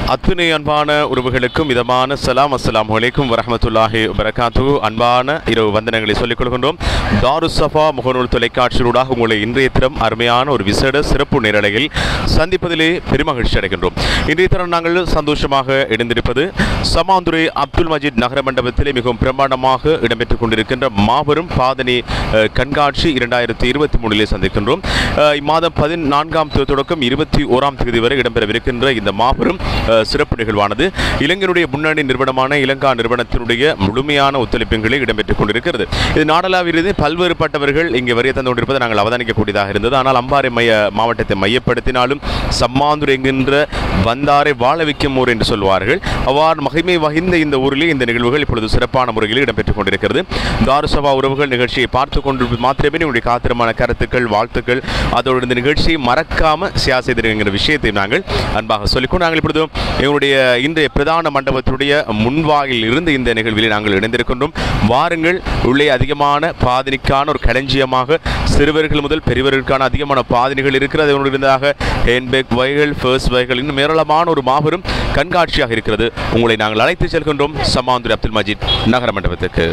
அத்துணை அன்பான உறவுகளுக்கும் இதமான சலாம் அஸ்ஸலாமு அலைக்கும் வரஹமத்துல்லாஹி வரகாத்து அன்பான இரவு வந்தனங்களை சொல்லிக் கொள்கின்றோம் தாருசஃபா முகநூல் தொலைக்காட்சியூடாக உங்களை இன்றைய தினம் அருமையான ஒரு விசேட சிறப்பு நேரலையில் சந்திப்பதிலே பெருமகிழ்ச்சி அடைகின்றோம் இன்றைய தினம் நாங்கள் சந்தோஷமாக இணைந்திருப்பது சமாந்துரை அப்துல் மஜீத் நகர மண்டபத்திலே மிகவும் பிரம்மாண்டமாக இடம்பெற்றுக் கொண்டிருக்கின்ற மாபெரும் பாதனி அஹ், கண்காட்சி இரண்டாயிரத்தி இருபத்தி மூணிலே சந்திக்கின்றோம் அஹ், இம்மாதம் பதினான்காம் தேதி தொடக்கம் இருபத்தி ஓராம் தேதி வரை இடம்பெறவிருக்கின்ற இந்த மாபெரும் அஹ், சிறப்பு நிகழ்வானது இலங்கையினுடைய முன்னணி நிறுவனமான இலங்கா நிறுவனத்தினுடைய முழுமையான ஒத்துழைப்புகளில் இடம்பெற்றுக் கொண்டிருக்கிறது இது நாடளாவிலிருந்து பல்வேறுபட்டவர்கள் இங்கே வரைய தந்து கொண்டிருப்பதை நாங்கள் அவதானிக்கக்கூடியதாக இருந்தது ஆனால் அம்பாறை மைய மாவட்டத்தை மையப்படுத்தினாலும் சம்மாந்துர் என்கின்ற வந்தாரை வாழ வைக்கும் ஊர் என்று சொல்வார்கள் அவ்வாறு மகிமை வகிந்த இந்த ஊரிலே இந்த நிகழ்வுகள் இப்பொழுது சிறப்பான முறையில் இடம்பெற்றுக் கொண்டிருக்கிறது தாருசபா உறவுகள் நிகழ்ச்சியை பார்த்து கொண்டு மாத்திரமே உங்களுடைய காத்திரமான கருத்துக்கள் வாழ்த்துக்கள் அதோடு இந்த நிகழ்ச்சியை மறக்காம ஷேர் செய்திருக்கிற விஷயத்தை நாங்கள் அன்பாக சொல்லிக்கொண்டு நாங்கள் இப்பொழுது எங்களுடைய இன்றைய பிரதான மண்டபத்துடைய முன்வாயில் இருந்து இந்த நிகழ்வில் நாங்கள் இணைந்திருக்கின்றோம் வாருங்கள் உள்ளே அதிகமான பாதினிக்கான ஒரு களஞ்சியமாக சிறுவர்கள் முதல் பெரியவர்களுக்கான அதிகமான பாதினிகள் இருக்கிறது அதனோடு இருந்ததாக ஹேண்ட்பேக் வகைகள் ஃபர்ஸ்ட் வகைகள் இன்னும் ஏராளமான ஒரு மாபெரும் கண்காட்சியாக இருக்கிறது உங்களை நாங்கள் அழைத்து செல்கின்றோம் சமாந்துர் அப்துல் மஜீத் நகர மண்டபத்துக்கு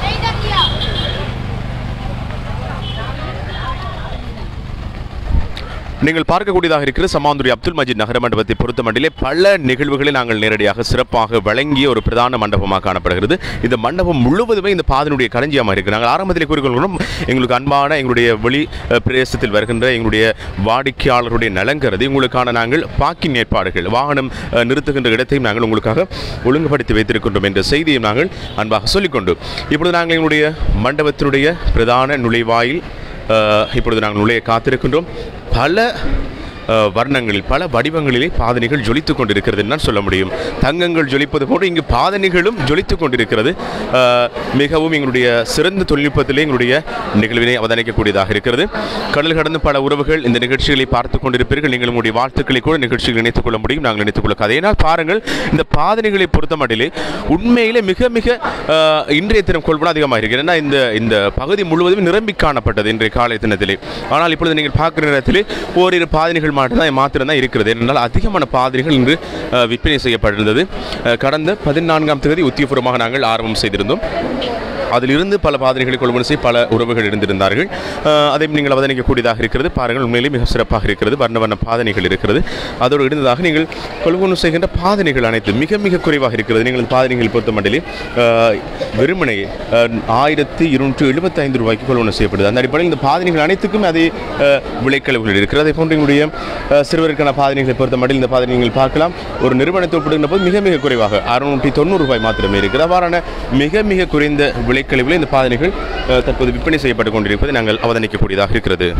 நீங்கள் பார்க்கக்கூடியதாக இருக்கிற சமாந்துரி அப்துல் மஜீத் நகர மண்டபத்தை பொறுத்த மட்டிலே பல நிகழ்வுகளை நாங்கள் நேரடியாக சிறப்பாக வழங்கிய ஒரு பிரதான மண்டபமாக காணப்படுகிறது இந்த மண்டபம் முழுவதுமே இந்த பாதனுடைய களஞ்சியமாக இருக்கு நாங்கள் ஆரம்பத்தில் கூறிக்கொள்கிறோம் எங்களுக்கு அன்பான எங்களுடைய வெளி அஹ், பிரதேசத்தில் வருகின்ற எங்களுடைய வாடிக்கையாளருடைய நலங்கருதி உங்களுக்கான நாங்கள் பாக்கிங் ஏற்பாடுகள் வாகனம் அஹ், நிறுத்துகின்ற இடத்தையும் நாங்கள் உங்களுக்காக ஒழுங்குபடுத்தி வைத்திருக்கின்றோம் என்ற செய்தியை நாங்கள் அன்பாக சொல்லிக்கொண்டு இப்பொழுது நாங்கள் எங்களுடைய மண்டபத்தினுடைய பிரதான நுழைவாயில் அஹ், இப்பொழுது நாங்கள் நுழைய காத்திருக்கின்றோம் பல அஹ், வர்ணங்களில் பல வடிவங்களிலே பாதணிகள் ஜொலித்துக் கொண்டிருக்கிறது என்று நான் சொல்ல முடியும் தங்கங்கள் ஜொலிப்பது போன்று இங்கு பாதணிகளும் ஜொலித்துக் கொண்டிருக்கிறது அஹ், மிகவும் எங்களுடைய சிறந்த தொழில்நுட்பத்திலே எங்களுடைய நிகழ்வினை அவதானிக்கக்கூடியதாக இருக்கிறது கடல் கடந்து பல உறவுகள் இந்த நிகழ்ச்சிகளை பார்த்து கொண்டிருப்பீர்கள் நீங்கள் உங்களுடைய வாழ்த்துக்களை கூட நிகழ்ச்சியில் இணைத்துக் கொள்ள முடியும் நாங்கள் இணைத்துக் கொள்ள அதனால் பாருங்கள் இந்த பாதணிகளை பொறுத்த மட்டிலே உண்மையிலே மிக மிக அஹ், இன்றைய தினம் கொள்வன அதிகமாக இருக்கிறது ஏன்னா இந்த இந்த பகுதி முழுவதும் நிரம்பி காணப்பட்டது இன்றைய காலை தினத்திலே ஆனால் இப்பொழுது நீங்கள் பார்க்கிற நேரத்தில் ஓரிரு பாதணிகள் மட்டும்தான் மாத்திரம் தான் இருக்கிறது என்றால் அதிகமான பாதணிகள் இன்று அஹ், விற்பனை செய்யப்பட்டிருந்தது அஹ், கடந்த பதினான்காம் தேதி உத்தியபூர்வமாக நாங்கள் ஆரம்பம் செய்திருந்தோம் அதிலிருந்து பல பாதனைகளை கொள்வன செய்ய பல உறவுகள் இருந்திருந்தார்கள் அஹ், அதையும் நீங்கள் அவதானிக்கக்கூடியதாக இருக்கிறது பாருங்கள் உண்மையிலே மிக சிறப்பாக இருக்கிறது வர்ண வர்ண பாதனைகள் இருக்கிறது அதோடு இருந்ததாக நீங்கள் கொள்வனு செய்கின்ற பாதனைகள் அனைத்து மிக மிக குறைவாக இருக்கிறது நீங்கள் இந்த பாதனைகள் பொறுத்த மட்டிலே அஹ், வெறுமனே அஹ், ஆயிரத்தி இருநூற்று எழுபத்தைந்து ரூபாய்க்கு கொள்வனு செய்யப்படுது அந்த அடிப்படையில் இந்த பாதனைகள் அனைத்துக்கும் அதே அஹ், விலைக்கழிவுகள் இருக்கிறது அதே போன்று எங்களுடைய அஹ், சிறுவருக்கான பாதனைகளை பொறுத்த மட்டில் இந்த பாதனை நீங்கள் பார்க்கலாம் ஒரு நிறுவனத்தை ஒப்பிடுகின்ற போது மிக மிக குறைவாக அறுநூற்றி தொண்ணூறு ரூபாய் மாத்திரமே இருக்கிறது அவ்வாறான மிக மிக குறைந்த விலைக்கழிவில் இந்த பாதனைகள் அஹ், தற்போது விற்பனை செய்யப்பட்டு கொண்டிருப்பதை நாங்கள் அவதானிக்கக்கூடியதாக இருக்கிறது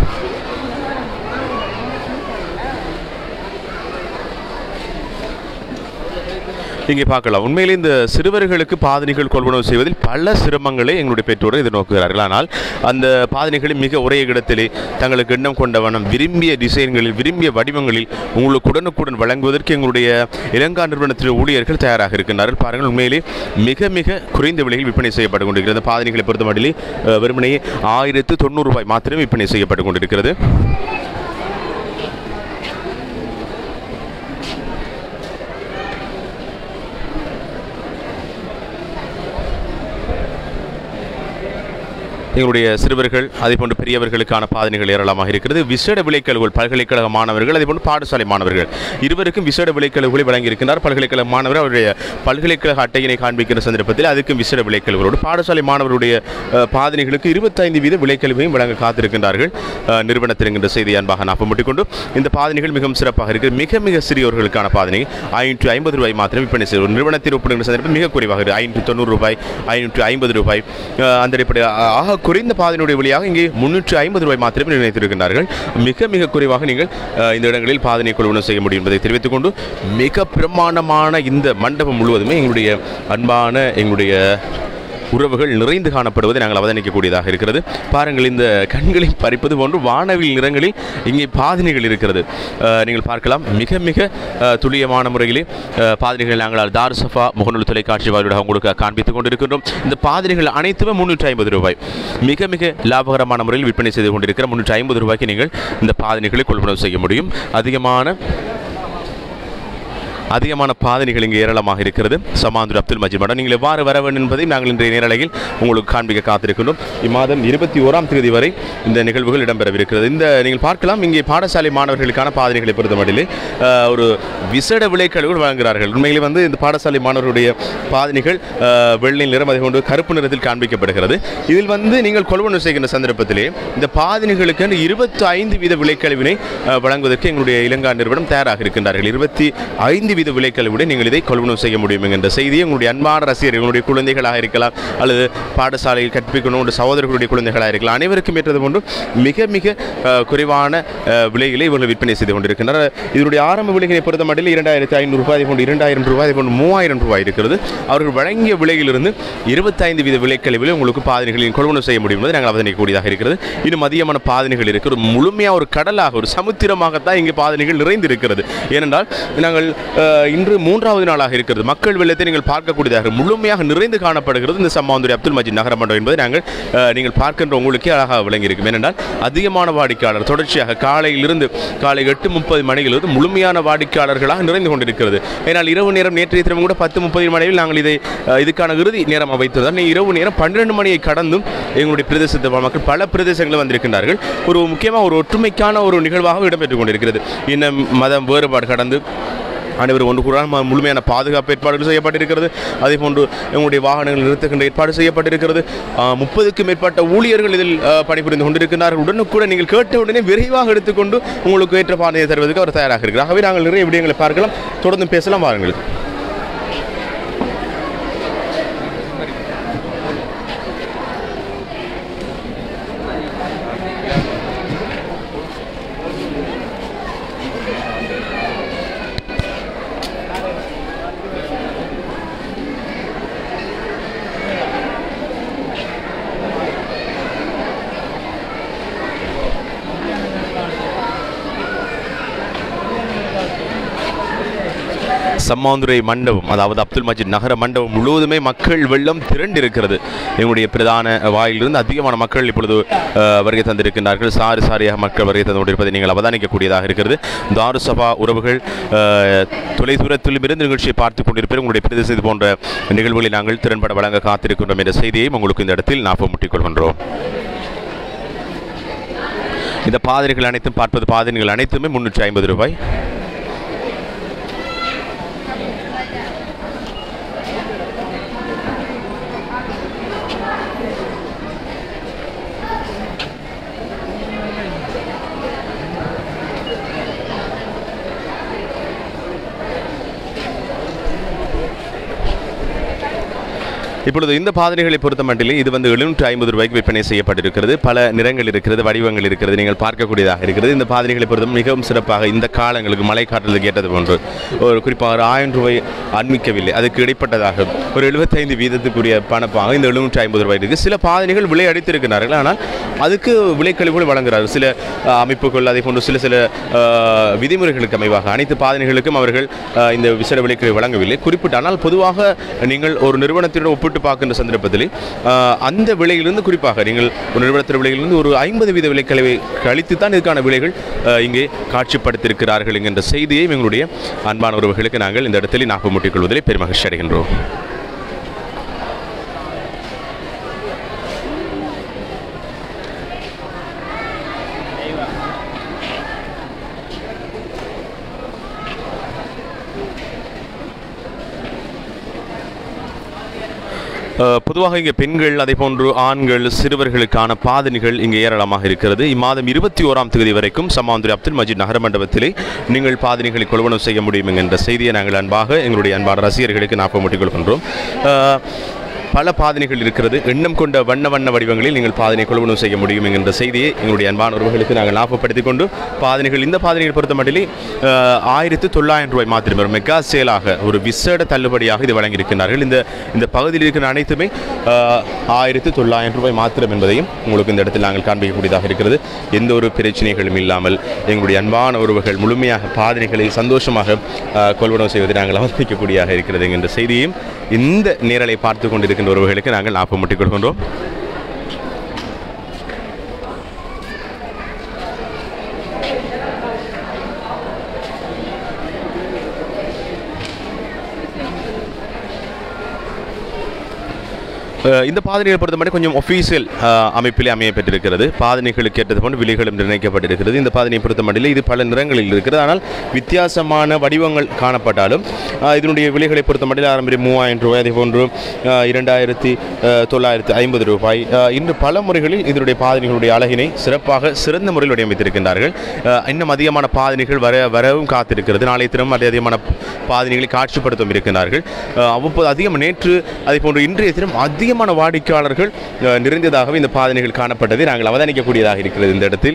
இங்கே பார்க்கலாம் உண்மையிலே இந்த சிறுவர்களுக்கு பாதணிகள் கொள்வனவு செய்வதில் பல சிரமங்களை எங்களுடைய பெற்றோர்கள் எதிர்நோக்குகிறார்கள் ஆனால் அந்த பாதணிகளை மிக ஒரே இடத்திலே தங்களுக்கு எண்ணம் கொண்ட வண்ணம் விரும்பிய டிசைன்களில் விரும்பிய வடிவங்களில் உங்களுக்கு உடனுக்குடன் வழங்குவதற்கு எங்களுடைய இலங்கா நிறுவனத்தில் ஊழியர்கள் தயாராக இருக்கின்றார்கள் பாருங்கள் உண்மையிலே மிக மிக குறைந்த விலையில் விற்பனை செய்யப்பட்டு கொண்டிருக்கிறது அந்த பாதணிகளை பொறுத்த மட்டிலே அஹ், வெறுமனே ஆயிரத்து தொண்ணூறு ரூபாய் மாத்திரமே விற்பனை செய்யப்பட்டு கொண்டிருக்கிறது எங்களுடைய சிறுவர்கள் அதே போன்று பெரியவர்களுக்கான பாதனைகள் ஏராளமாக இருக்கிறது விசேட விலைக்கழுவுகள் பல்கலைக்கழக மாணவர்கள் அதே போன்று பாடசாலை மாணவர்கள் இருவருக்கும் விசேட விலைக்கழுவுகளை வழங்கியிருக்கிறார் பல்கலைக்கழக மாணவர் அவருடைய பல்கலைக்கழக அட்டையினை காண்பிக்கிற சந்தர்ப்பத்தில் அதுக்கும் விசேட விலைக்கழுவுகளோடு பாடசாலை மாணவருடைய அஹ், பாதனைகளுக்கு இருபத்தைந்து வீத விலைக்கழிவையும் வழங்க காத்திருக்கின்றார்கள் அஹ், நிறுவனத்தில் என்கின்ற செய்தி அன்பாக நாப்பமிட்டுக் கொண்டு இந்த பாதனைகள் மிகவும் சிறப்பாக இருக்கிறது மிக மிக சிறியோர்களுக்கான பாதனை ஐநூற்று ஐம்பது ரூபாய் மாத்திரம் விற்பனை செய்யும் ஒரு நிறுவனத்தில் ஒப்பிடுகின்ற சந்தர்ப்பம் மிக குறைவாக இருக்குது ஐநூற்று தொண்ணூறு ரூபாய் ஐநூற்று ஐம்பது ரூபாய் அஹ், அந்த அடிப்படை ஆ- ஆக குறைந்த பாதனுடைய வழியாக இங்கே முன்னூற்று ஐம்பது ரூபாய் மாத்திரமே நிர்ணயித்திருக்கிறார்கள் மிக மிக குறைவாக நீங்கள் அஹ், இந்த இடங்களில் பாதனை கொள்வனம் செய்ய முடியும் என்பதை தெரிவித்துக் கொண்டு மிக பிரமாண்டமான இந்த மண்டபம் முழுவதுமே எங்களுடைய அன்பான எங்களுடைய உறவுகள் நிறைந்து காணப்படுவதை நாங்கள் அவதானிக்கக்கூடியதாக இருக்கிறது பாருங்கள் இந்த கண்களை பறிப்பது போன்று வானவில் நிறங்களில் இங்கே பாதனைகள் இருக்கிறது அஹ், நீங்கள் பார்க்கலாம் மிக மிக அஹ், துல்லியமான முறையிலே அஹ், பாதனைகள் நாங்கள் தார் சஃபா முகநூல் தொலைக்காட்சி வாயிலாக உங்களுக்கு காண்பித்துக் கொண்டிருக்கின்றோம் இந்த பாதனைகள் அனைத்துமே முன்னூற்றி ஐம்பது ரூபாய் மிக மிக லாபகரமான முறையில் விற்பனை செய்து கொண்டிருக்கிற முன்னூற்றி ஐம்பது ரூபாய்க்கு நீங்கள் இந்த பாதனைகளை கொள்வனவு செய்ய முடியும் அதிகமான அதிகமான பாதணிகள் இங்கே ஏராளமாக இருக்கிறது சமாந்துர் அப்துல் மஜீத் மடம் நீங்கள் எவ்வாறு வர வேண்டும் என்பதை நாங்கள் இன்றைய நேரலையில் உங்களுக்கு காண்பிக்க காத்திருக்கின்றோம் இம்மாதம் இருபத்தி ஓராம் தேதி வரை இந்த நிகழ்வுகள் இடம்பெறவிருக்கிறது இந்த நீங்கள் பார்க்கலாம் இங்கே பாடசாலை மாணவர்களுக்கான பாதணிகளை பொறுத்தமட்டிலே அஹ், ஒரு விசேட விலைக்கழிவுகள் வழங்குகிறார்கள் உண்மையிலே வந்து இந்த பாடசாலை மாணவர்களுடைய பாதணிகள் அஹ், வெள்ளை நிறம் அதை கொண்டு கருப்பு நிறத்தில் காண்பிக்கப்படுகிறது இதில் வந்து நீங்கள் கொள்வனவு செய்கின்ற சந்தர்ப்பத்திலே இந்த பாதணிகளுக்கு இருபத்தி ஐந்து வீத விலைக்கழிவினை அஹ், வழங்குவதற்கு எங்களுடைய இலங்கா நிறுவனம் தயாராக இருக்கின்றார்கள் இருபத்தி ஐந்து வீத விலைக்கழிவுடன் நீங்கள் இதை கொள்வனவு செய்ய முடியும் என்கின்ற செய்தியை உங்களுடைய அன்பான ரசிகர்கள் உங்களுடைய குழந்தைகளாக இருக்கலாம் அல்லது பாடசாலையில் கற்பிக்கணும் உங்களுடைய சகோதரர்களுடைய குழந்தைகளாக இருக்கலாம் அனைவருக்கும் ஏற்றது போன்று மிக மிக அஹ், குறைவான அஹ், விலையிலே இவர்கள் விற்பனை செய்து கொண்டிருக்கின்றனர் இதனுடைய ஆரம்ப விலைகளை பொறுத்த மட்டில் இரண்டாயிரத்தி ஐநூறு ரூபாய் போன்று இரண்டாயிரம் ரூபாய் போன்று மூவாயிரம் ரூபாய் இருக்கிறது அவர்கள் வழங்கிய விலையிலிருந்து இருபத்தைந்து வீத விலைக்கழிவில் உங்களுக்கு பாதனைகளின் கொள்வனவு செய்ய முடியும் என்பதை நாங்கள் அவதானிக்கக்கூடியதாக இருக்கிறது இன்னும் அதிகமான பாதனைகள் இருக்கு ஒரு முழுமையாக ஒரு கடலாக ஒரு சமுத்திரமாகத்தான் இங்கே பாதனைகள் நிறைந்திருக்கிறது ஏனென்றால் நாங்கள் அஹ், இன்று மூன்றாவது நாளாக இருக்கிறது மக்கள் வெள்ளத்தை நீங்கள் பார்க்கக்கூடியதாக முழுமையாக நிறைந்து காணப்படுகிறது இந்த சம்மாந்துரை அப்துல் மஜீத் நகர மண்டபம் என்பதை நாங்கள் அஹ், நீங்கள் பார்க்கின்ற உங்களுக்கே அழகாக விளங்கியிருக்கும் ஏனென்றால் அதிகமான வாடிக்கையாளர் தொடர்ச்சியாக காலையிலிருந்து காலை எட்டு முப்பது மணியிலிருந்து முழுமையான வாடிக்கையாளர்களாக நிறைந்து கொண்டிருக்கிறது ஏனால் இரவு நேரம் நேற்றைய தினம் கூட பத்து முப்பது மணியில் நாங்கள் இதை அஹ், இதுக்கான இறுதி நேரம் வைத்ததால் இரவு நேரம் பன்னிரண்டு மணியை கடந்தும் எங்களுடைய பிரதேசத்தை வாழ் மக்கள் பல பிரதேசங்களில் வந்திருக்கின்றார்கள் ஒரு முக்கியமாக ஒரு ஒற்றுமைக்கான ஒரு நிகழ்வாக இடம்பெற்றுக் கொண்டிருக்கிறது இன்னும் மதம் வேறுபாடு கடந்து அனைவரும் ஒன்று கூட முழுமையான பாதுகாப்பு ஏற்பாடுகள் செய்யப்பட்டிருக்கிறது அதே போன்று எங்களுடைய வாகனங்கள் நிறுத்துகின்ற ஏற்பாடு செய்யப்பட்டிருக்கிறது ஆஹ், முப்பதுக்கும் மேற்பட்ட ஊழியர்கள் இதில் ஆஹ், பணிபுரிந்து கொண்டிருக்கிறார்கள் உடனுக்குட நீங்கள் கேட்ட உடனே விரைவாக எடுத்துக்கொண்டு உங்களுக்கு ஏற்ற பாதையை தருவதற்கு அவர் தயாராக இருக்கிறார் ஆகவே நாங்கள் நிறைய விடயங்களை பார்க்கலாம் தொடர்ந்து பேசலாம் வாருங்கள் சம்மாந்துரை மண்டபம் அதாவது அப்துல் மஜீத் நகர மண்டபம் முழுவதுமே மக்கள் வெள்ளம் திரண்டிருக்கிறது எங்களுடைய பிரதான வாயிலிருந்து அதிகமான மக்கள் இப்பொழுது அஹ், வருகை தந்திருக்கின்றார்கள் சாரி சாரியாக மக்கள் வருகை தந்து கொண்டிருப்பதை நீங்கள் அவதானிக்கக்கூடியதாக இருக்கிறது தாரு சபா உறவுகள் அஹ், தொலைதூரத்திலும் இருந்து நிகழ்ச்சியை பார்த்து கொண்டிருப்பேன் உங்களுடைய பிரதேசம் இது போன்ற நிகழ்வுகளை நாங்கள் திறன்பட வழங்க காத்திருக்கின்றோம் என்ற செய்தியையும் உங்களுக்கு இந்த இடத்தில் ஞாபகம் முட்டிக் கொள்கின்றோம் இந்த பாதிரிகள் அனைத்தும் பார்ப்பது பாதிரிகள் அனைத்துமே முன்னூற்றி ஐம்பது ரூபாய் இப்பொழுது இந்த பாதனைகளை பொறுத்த மட்டிலே இது வந்து எழுநூற்றி ஐம்பது ரூபாய்க்கு விற்பனை செய்யப்பட்டிருக்கிறது பல நிறங்கள் இருக்கிறது வடிவங்கள் இருக்கிறது நீங்கள் பார்க்கக்கூடியதாக இருக்கிறது இந்த பாதனைகளை பொறுத்த மிகவும் சிறப்பாக இந்த காலங்களுக்கு மழை காற்றலுக்கு ஏற்றது போன்று ஒரு குறிப்பாக ஒரு ஆயிரம் ரூபாய் அண்மிக்கவில்லை அதுக்கு இடைப்பட்டதாக ஒரு எழுபத்தைந்து வீதத்துக்குரிய பணப்பாக இந்த எழுநூற்றி ஐம்பது ரூபாய் இருக்குது சில பாதனைகள் விலை அடித்திருக்கிறார்கள் ஆனால் அதுக்கு விலைக்கழிவுகள் வழங்குகிறார்கள் சில அஹ், அமைப்புகள் அதே போன்று சில சில அஹ், விதிமுறைகளுக்கு அமைவாக அனைத்து பாதனைகளுக்கும் அவர்கள் அஹ், இந்த விசேட விலைக்கழிவு வழங்கவில்லை குறிப்பிட்ட ஆனால் பொதுவாக நீங்கள் ஒரு நிறுவனத்திடம் ஒப்பிட்டு பார்க்கின்ற சந்தர்ப்பத்தில் அஹ், அந்த விலையிலிருந்து குறிப்பாக நீங்கள் ஒரு நிறுவனத்தின் விலையிலிருந்து ஒரு ஐம்பது வீத விலைக்கழிவை கழித்து தான் இதுக்கான விலைகள் அஹ், இங்கே காட்சிப்படுத்தியிருக்கிறார்கள் என்கின்ற செய்தியை எங்களுடைய அன்பான உறவுகளுக்கு நாங்கள் இந்த இடத்தில் ஞாபகம் முட்டிக் கொள்வதிலே பெருமகிழ்ச்சி அடைகின்றோம் அஹ், பொதுவாக இங்கே பெண்கள் அதே போன்று ஆண்கள் சிறுவர்களுக்கான பாதணிகள் இங்கே ஏராளமாக இருக்கிறது இம்மாதம் இருபத்தி ஓராம் தேதி வரைக்கும் சமாந்துரை அப்துல் மஜீத் நகர மண்டபத்திலே நீங்கள் பாதணிகளை கொள்வனவு செய்ய முடியும் என்கின்ற செய்தியை நாங்கள் அன்பாக எங்களுடைய அன்பான ரசிகர்களுக்கு ஞாபகம் முட்டிக் கொள்கின்றோம் அஹ், பல பாதனைகள் இருக்கிறது எண்ணம் கொண்ட வண்ண வண்ண வடிவங்களில் நீங்கள் பாதனை கொள்வனவு செய்ய முடியும் என்கின்ற செய்தியை எங்களுடைய அன்பான உறவுகளுக்கு நாங்கள் ஞாபகப்படுத்திக் கொண்டு பாதனைகள் இந்த பாதனைகள் பொறுத்த மட்டிலே ஆயிரத்து தொள்ளாயிரம் ரூபாய் மாத்திரமே ஒரு மெகா சேலாக ஒரு விசேட தள்ளுபடியாக இது வழங்கியிருக்கிறார்கள் இந்த இந்த பகுதியில் இருக்கிற அனைத்துமே ஆயிரத்து தொள்ளாயிரம் ரூபாய் மாத்திரம் என்பதையும் உங்களுக்கு இந்த இடத்தில் நாங்கள் காண்பிக்கக்கூடியதாக இருக்கிறது எந்த ஒரு பிரச்சனைகளும் இல்லாமல் எங்களுடைய அன்பான உறவுகள் முழுமையாக பாதனைகளை சந்தோஷமாக அஹ், கொள்வனவு செய்வதை நாங்கள் அவமதிக்கக்கூடியதாக இருக்கிறது என்கின்ற செய்தியையும் இந்த நேரலை பார்த்து கொண்டிருக்கின்ற உறவுகளுக்கு நாங்கள் ஞாபகம் முட்டிக் கொள்கின்றோம் அஹ் இந்த பாதணிகளை பொறுத்த மட்டும் கொஞ்சம் ஒஃபீஷியல் அமைப்பிலே அமைய பெற்றிருக்கிறது பாதணிகளுக்கு ஏற்றது போன்று விலைகளும் நிர்ணயிக்கப்பட்டிருக்கிறது இந்த பாதணியை பொறுத்த மட்டும் இது பல நிறங்களில் இருக்கிறது ஆனால் வித்தியாசமான வடிவங்கள் காணப்பட்டாலும் அஹ் இதனுடைய விலைகளை பொறுத்த மட்டும் ஆரம்பி மூவாயிரம் ரூபாய் அதே போன்று அஹ் இரண்டாயிரத்தி அஹ் தொள்ளாயிரத்தி ஐம்பது ரூபாய் அஹ் இன்று பல முறைகளில் இதனுடைய பாதணிகளுடைய அழகினை சிறப்பாக சிறந்த முறையில் வடிவமைத்திருக்கின்றார்கள் அஹ் இன்னும் அதிகமான பாதணிகள் வர வரவும் காத்திருக்கிறது நாளைய தினம் அதே அதிகமான பாதணிகளை காட்சிப்படுத்தவும் இருக்கின்றார்கள் அஹ் அவ்வப்போது அதிகம் நேற்று அதே போன்று இன்றைய தினம் அதிகமான வாடிக்கையாளர்கள் அஹ் நிறைந்ததாகவே இந்த பாதணிகள் காணப்பட்டதை நாங்கள் அவதானிக்கக்கூடியதாக இருக்கிறது இந்த இடத்தில்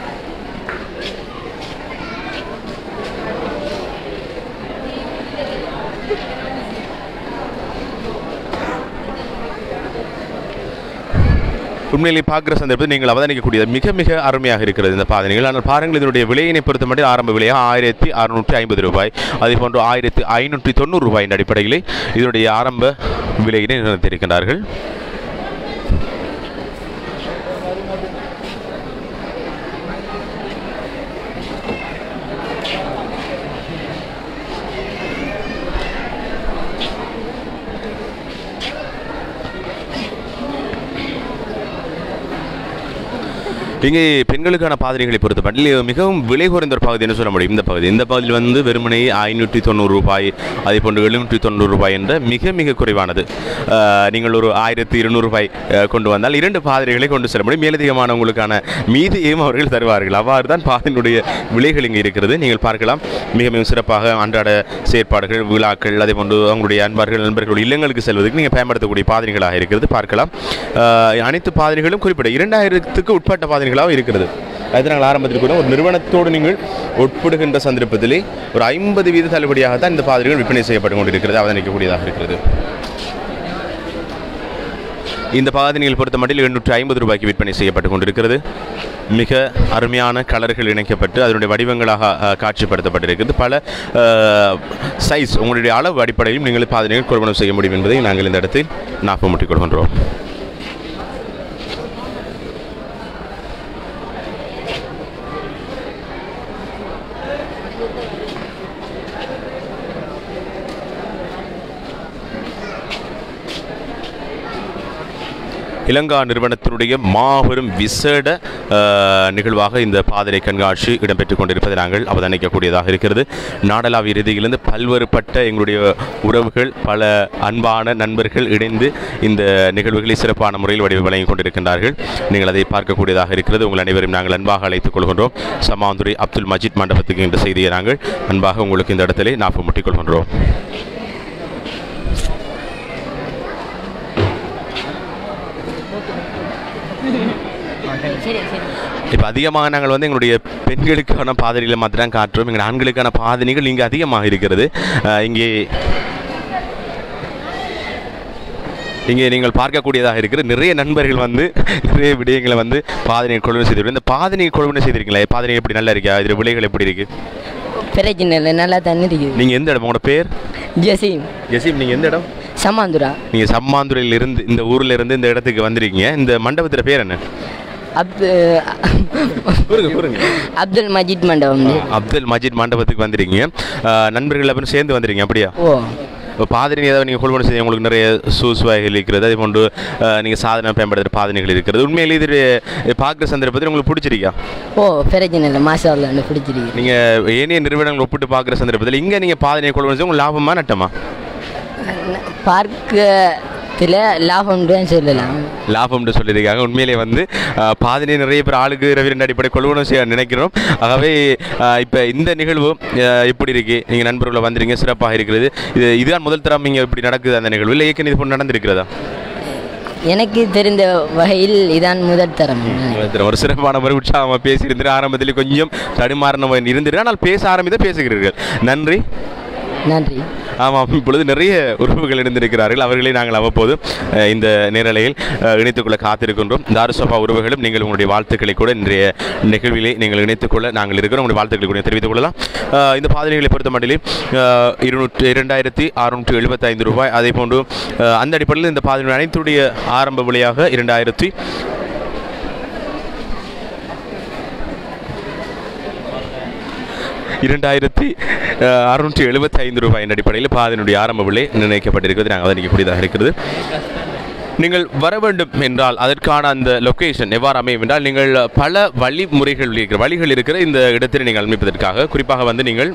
உண்மையிலே பார்க்குற சந்தர்ப்பத்தில் நீங்கள் அவதானிக்கக்கூடியது மிக மிக அருமையாக இருக்கிறது இந்த பாதனைகள் ஆனால் பாருங்கள் இதனுடைய விலையினை பொறுத்த மட்டும் ஆரம்ப விலையாக ஆயிரத்தி அறுநூற்றி ஐம்பது ரூபாய் அதே போன்று ஆயிரத்தி ஐநூற்றி தொண்ணூறு ரூபாயின் அடிப்படையில் இதனுடைய ஆரம்ப விலையினை நிர்ணயித்திருக்கிறார்கள் இங்கே பெண்களுக்கான பாதனைகளை பொறுத்த மட்டும் மிகவும் விலை குறைந்த ஒரு பகுதி என்று சொல்ல முடியும் இந்த பகுதி இந்த பகுதியில் வந்து வெறுமனே ஐநூற்றி தொண்ணூறு ரூபாய் அதே போன்று எழுநூற்றி தொண்ணூறு ரூபாய் என்ற மிக மிக குறைவானது அஹ், நீங்கள் ஒரு ஆயிரத்தி இருநூறு ரூபாய் அஹ், கொண்டு வந்தால் இரண்டு பாதிரிகளை கொண்டு செல்ல முடியும் மேலதிகமான உங்களுக்கான மீதியையும் அவர்கள் தருவார்கள் அவ்வாறு தான் பாதினுடைய விலைகள் இங்கே இருக்கிறது நீங்கள் பார்க்கலாம் மிக மிக சிறப்பாக அன்றாட செயற்பாடுகள் விழாக்கள் அதே போன்று அவங்களுடைய அன்பார்கள் நண்பர்கள் இல்லங்களுக்கு செல்வதற்கு நீங்கள் பயன்படுத்தக்கூடிய பாதிரிகளாக இருக்கிறது பார்க்கலாம் அஹ், அனைத்து பாதிரிகளும் குறிப்பிட இரண்டாயிரத்துக்கு உட்பட்ட பாதிரிகளாகவும் இருக்கிறது அது நாங்கள் ஆரம்பத்தில் கூட ஒரு நிறுவனத்தோடு நீங்கள் உட்படுகின்ற சந்தர்ப்பத்திலே ஒரு ஐம்பது வீத தள்ளுபடியாக தான் இந்த பாதிரிகள் விற்பனை செய்யப்பட்டு கொண்டிருக்கிறது அவதானிக்கக்கூடியதாக இருக்கிறது இந்த பாதணிகள் பொறுத்த மட்டில் எண்ணூற்றி ஐம்பது ரூபாய்க்கு விற்பனை செய்யப்பட்டு கொண்டிருக்கிறது மிக அருமையான கலர்கள் இணைக்கப்பட்டு அதனுடைய வடிவங்களாக அஹ், காட்சிப்படுத்தப்பட்டிருக்கிறது பல சைஸ் உங்களுடைய அளவு அடிப்படையில் நீங்கள் பாதணிகள் கொள்வனம் செய்ய முடியும் என்பதை நாங்கள் இந்த இடத்தில் ஞாபகமூட்டிக் கொள்கின்றோம் இலங்கா நிறுவனத்தினுடைய மாபெரும் விசேட அஹ், நிகழ்வாக இந்த பாதிரை கண்காட்சி இடம்பெற்றுக் கொண்டிருப்பதை நாங்கள் அவதானிக்கக்கூடியதாக இருக்கிறது நாடளாவிய ரீதியிலிருந்து பல்வேறுபட்ட எங்களுடைய உறவுகள் பல அன்பான நண்பர்கள் இணைந்து இந்த நிகழ்வுகளை சிறப்பான முறையில் வடிவ வழங்கிக் கொண்டிருக்கின்றார்கள் நீங்கள் அதை பார்க்கக்கூடியதாக இருக்கிறது உங்கள் அனைவரும் நாங்கள் அன்பாக அழைத்துக் கொள்கின்றோம் சமாந்துரை அப்துல் மஜித் மண்டபத்துக்கு என்ற செய்தியை நாங்கள் அன்பாக உங்களுக்கு இந்த இடத்திலே ஞாபகமூட்டிக் கொள்கின்றோம் சரி சரி இப்போ அதிகமாக நாங்கள் வந்து எங்களுடைய பெண்களுக்கான பாதணிகளை மாத்திரம் தான் காட்டுறோம் எங்கள் ஆண்களுக்கான பாதணிகள் இங்கே அதிகமாக இருக்கிறது அஹ் இங்கே இங்கே நீங்கள் பார்க்கக்கூடியதாக இருக்கிற நிறைய நண்பர்கள் வந்து நிறைய விடயங்களை வந்து பாதனை கொள்வனை செய்திருக்கோம் இந்த பாதனை கொள்வனை செய்திருக்கீங்களா பாதனை எப்படி நல்லா இருக்கா இதில் விலைகள் எப்படி இருக்கு பிரச்சனை இல்லை நல்லா தண்ணி இருக்குது நீங்கள் எந்த இடம் உங்களோட பேர் ஜெசீம் ஜெசீம் நீங்கள் எந்த இடம் சமாந்துரா நீங்கள் சம்மாந்துறையில் இருந்து இந்த ஊரில் இருந்து இந்த இடத்துக்கு வந்திருக்கீங்க இந்த மண்டபத்தில் பேர் என்ன அப்து கூறுங்க கூறுங்க அப்துல் மஜித் மண்டபம் அப்துல் மஜித் மண்டபத்துக்கு வந்திருக்கீங்க அஹ் நண்பர்கள் அப்புறம் சேர்ந்து வந்திருக்கீங்க அப்படியா ஓ இப்போ பாதிரி ஏதாவது நீங்கள் கொள்வனை செய்ய உங்களுக்கு நிறைய சூஸ் வகைகள் இருக்கிறது அதே போன்று நீங்கள் சாதனை பயன்படுத்துகிற பாதனைகள் இருக்கிறது உண்மையிலே இது பார்க்குற சந்தர்ப்பத்தில் உங்களுக்கு பிடிச்சிருக்கா ஓ பிரச்சனை இல்லை மாஷா அல்லா பிடிச்சிருக்கு நீங்கள் ஏனைய நிறுவனங்கள் ஒப்பிட்டு பார்க்குற சந்தர்ப்பத்தில் இங்கே நீங்கள் பாதனையை கொள்வனை செய்ய உங்களுக்கு லாபமா நட்டமா பார்க்கத்தில் லாபம் தான் சொல்லலாம் லாபம்னு சொல்லியிருக்காங்க உண்மையிலே வந்து அஹ், பாதினி நிறைய பேர் ஆளுக்கு இரவிரண்டு அடிப்படை கொள்வனம் செய்ய நினைக்கிறோம் ஆகவே இப்போ இந்த நிகழ்வு அஹ், எப்படி இருக்கு நீங்கள் நண்பர்களை வந்துறீங்க சிறப்பாக இருக்கிறது இது இதுதான் முதல் தரம் இங்கே இப்படி நடக்குது அந்த நிகழ்வு இல்லை ஏற்கனவே இது போன்று நடந்திருக்கிறதா எனக்கு தெரிந்த வகையில் இதான் முதல் தரம் திரு, ஒரு சிறப்பான முறை உற்சாகமாக பேசியிருந்தார் ஆரம்பத்தில் கொஞ்சம் தடுமாறின இருந்திருக்கு ஆனால் பேச ஆரம்பித்த பேசுகிறீர்கள் நன்றி நன்றி ஆமாம் இப்பொழுது நிறைய உறவுகள் இணைந்திருக்கிறார்கள் அவர்களை நாங்கள் அவ்வப்போது அஹ், இந்த நேரலையில் அஹ், இணைத்துக்கொள்ள காத்திருக்கின்றோம் தாருசபா உறவுகளும் நீங்கள் உங்களுடைய வாழ்த்துக்களை கூட இன்றைய நிகழ்விலே நீங்கள் இணைத்துக்கொள்ள நாங்கள் இருக்கிறோம் உங்களுடைய வாழ்த்துக்களை கூட தெரிவித்துக் கொள்ளலாம் அஹ், இந்த பாதனைகளை பொறுத்த மட்டிலே அஹ், இருநூற்று இரண்டாயிரத்தி அறுநூற்று எழுபத்தைந்து ரூபாய் அதே போன்று அஹ், அந்த அடிப்படையில் இந்த பாதனை அனைத்துடைய ஆரம்ப விலையாக இரண்டாயிரத்தி இரண்டாயிரத்தி அஹ், அறுநூற்றி எழுபத்தி ஐந்து ரூபாயின் அடிப்படையில் பாதனுடைய ஆரம்ப விலை நிர்ணயிக்கப்பட்டிருக்கிறது நாங்கள் அதனிக்கக்கூடியதாக இருக்கிறது நீங்கள் வர வேண்டும் என்றால் அதற்கான அந்த லொகேஷன் எவ்வாறு அமையும் என்றால் நீங்கள் பல வழிமுறைகள் இருக்கிற வழிகள் இருக்கிற இந்த இடத்தில் நீங்கள் அனுமதிப்பதற்காக குறிப்பாக வந்து நீங்கள்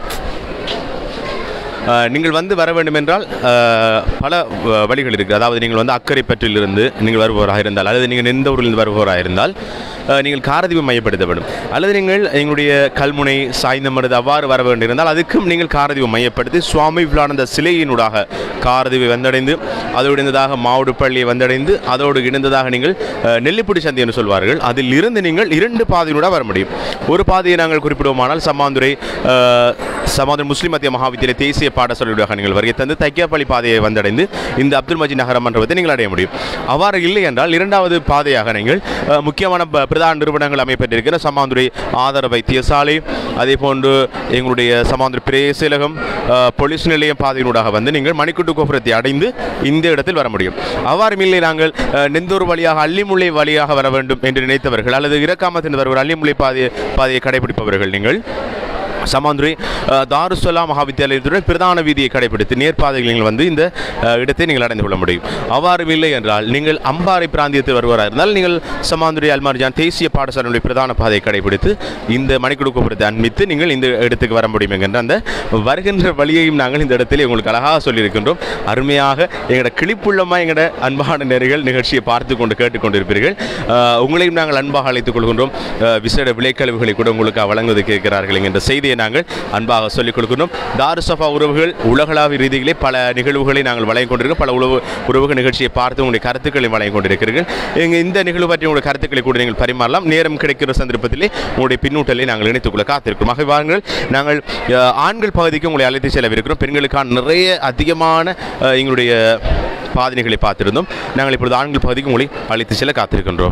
அஹ், நீங்கள் வந்து வர வேண்டும் என்றால் அஹ், பல வ- வழிகள் இருக்குது அதாவது நீங்கள் வந்து அக்கரைப்பற்றிலிருந்து நீங்கள் வருபவராக இருந்தால் அல்லது நீங்கள் எந்த ஊரிலிருந்து வருபவராக இருந்தால் அஹ், நீங்கள் காரதீபம் மையப்படுத்த வேண்டும் அல்லது நீங்கள் எங்களுடைய கல்முனை சாய்ந்தமருது அவ்வாறு வர வேண்டியிருந்தால் அதுக்கும் நீங்கள் காரதீபம் மையப்படுத்தி சுவாமி விவேகானந்த சிலையினூடாக காரதீபை வந்தடைந்து அதோடு இணைந்ததாக மாவுடுப்பள்ளியை வந்தடைந்து அதோடு இணைந்ததாக நீங்கள் அஹ், நெல்லிப்புடி சந்தை என்று சொல்வார்கள் அதில் இருந்து நீங்கள் இரண்டு பாதையினூடாக வர முடியும் ஒரு பாதையை நாங்கள் குறிப்பிடுவோமானால் சம்மாந்துறை அஹ், சமாதுரை முஸ்லிம் மத்திய மகாவித்தியாலய தேசிய பாடசாலையூடாக நீங்கள் வருகை தந்து தைக்கியாப்பள்ளி பாதையை வந்தடைந்து இந்த அப்துல் மஜீத் நகர மன்றத்தை நீங்கள் அடைய முடியும் அவ்வாறு இல்லை என்றால் இரண்டாவது பாதையாக நீங்கள் அஹ், முக்கியமான ப- பிரதான நிறுவனங்கள் அமைப்பட்டிருக்கிற சமாந்துரை ஆதார வைத்தியசாலை அதே போன்று எங்களுடைய சமாந்துரை பிரேசலகம் போலீஸ் நிலையம் பாதையினூடாக வந்து நீங்கள் மணிக்கூட்டு கோபுரத்தை அடைந்து இந்த இடத்தில் வர முடியும் அவ்வாறு இல்லை நாங்கள் அஹ், நெந்தூர் வழியாக அள்ளிமுல்லை வழியாக வர வேண்டும் என்று நினைத்தவர்கள் அல்லது இறக்காமத்தின் வருவர் அள்ளிமுல்லை பாதையை பாதையை கடைபிடிப்பவர்கள் நீங்கள் சமாந்துரை அஹ், தாருஸ்ஸலா மகாவித்தியாலயத்துடன் பிரதான வீதியை கடைபிடித்து நேர்பாதையில் நீங்கள் வந்து இந்த அஹ், இடத்தை நீங்கள் அடைந்து கொள்ள முடியும் அவ்வாறு இல்லை என்றால் நீங்கள் அம்பாறை பிராந்தியத்தில் வருவராக இருந்தால் நீங்கள் சமாந்துரை அல்மார்ஜான் தேசிய பாடசாலையுடைய பிரதான பாதையை கடைபிடித்து இந்த மணிக்குடு கோபுரத்தை அண்மித்து நீங்கள் இந்த இடத்துக்கு வர முடியும் என்கின்ற அந்த வருகின்ற வழியையும் நாங்கள் இந்த இடத்திலே உங்களுக்கு அழகாக சொல்லியிருக்கின்றோம் அருமையாக எங்களோட கிளிப்புள்ளமாக எங்களோட அன்பான நேர்கள் நிகழ்ச்சியை பார்த்து கொண்டு கேட்டுக்கொண்டிருப்பீர்கள் அஹ், உங்களையும் நாங்கள் அன்பாக அழைத்துக் கொள்கின்றோம் அஹ், விசேட விலைக்கழிவுகளை கூட உங்களுக்கு வழங்குவதற்கு இருக்கிறார்கள் என்கின்ற செய்தியை நாங்கள் அன்பாக சொல்லிக் கொடுக்கின்றோம் தாருசபா உறவுகள் உலகளாவிய ரீதியிலே பல நிகழ்வுகளை நாங்கள் வழங்கிக் கொண்டிருக்கிறோம் பல உறவு உறவுகள் நிகழ்ச்சியை பார்த்து உங்களுடைய கருத்துக்களை வழங்கிக் கொண்டிருக்கிறீர்கள் எங்கள் இந்த நிகழ்வு பற்றி உங்களுடைய கருத்துக்களை கூட நீங்கள் பரிமாறலாம் நேரம் கிடைக்கிற சந்தர்ப்பத்திலே உங்களுடைய பின்னூட்டலை நாங்கள் இணைத்துக்கொள்ள காத்திருக்கிறோம் ஆகவே வாருங்கள் நாங்கள் அஹ், ஆண்கள் பகுதிக்கு உங்களை அழைத்து செல்லவிருக்கிறோம் பெண்களுக்கான நிறைய அதிகமான அஹ், எங்களுடைய பாதனைகளை பார்த்திருந்தோம் நாங்கள் இப்பொழுது ஆண்கள் பகுதிக்கு உங்களை அழைத்து செல்ல காத்திருக்கின்றோம்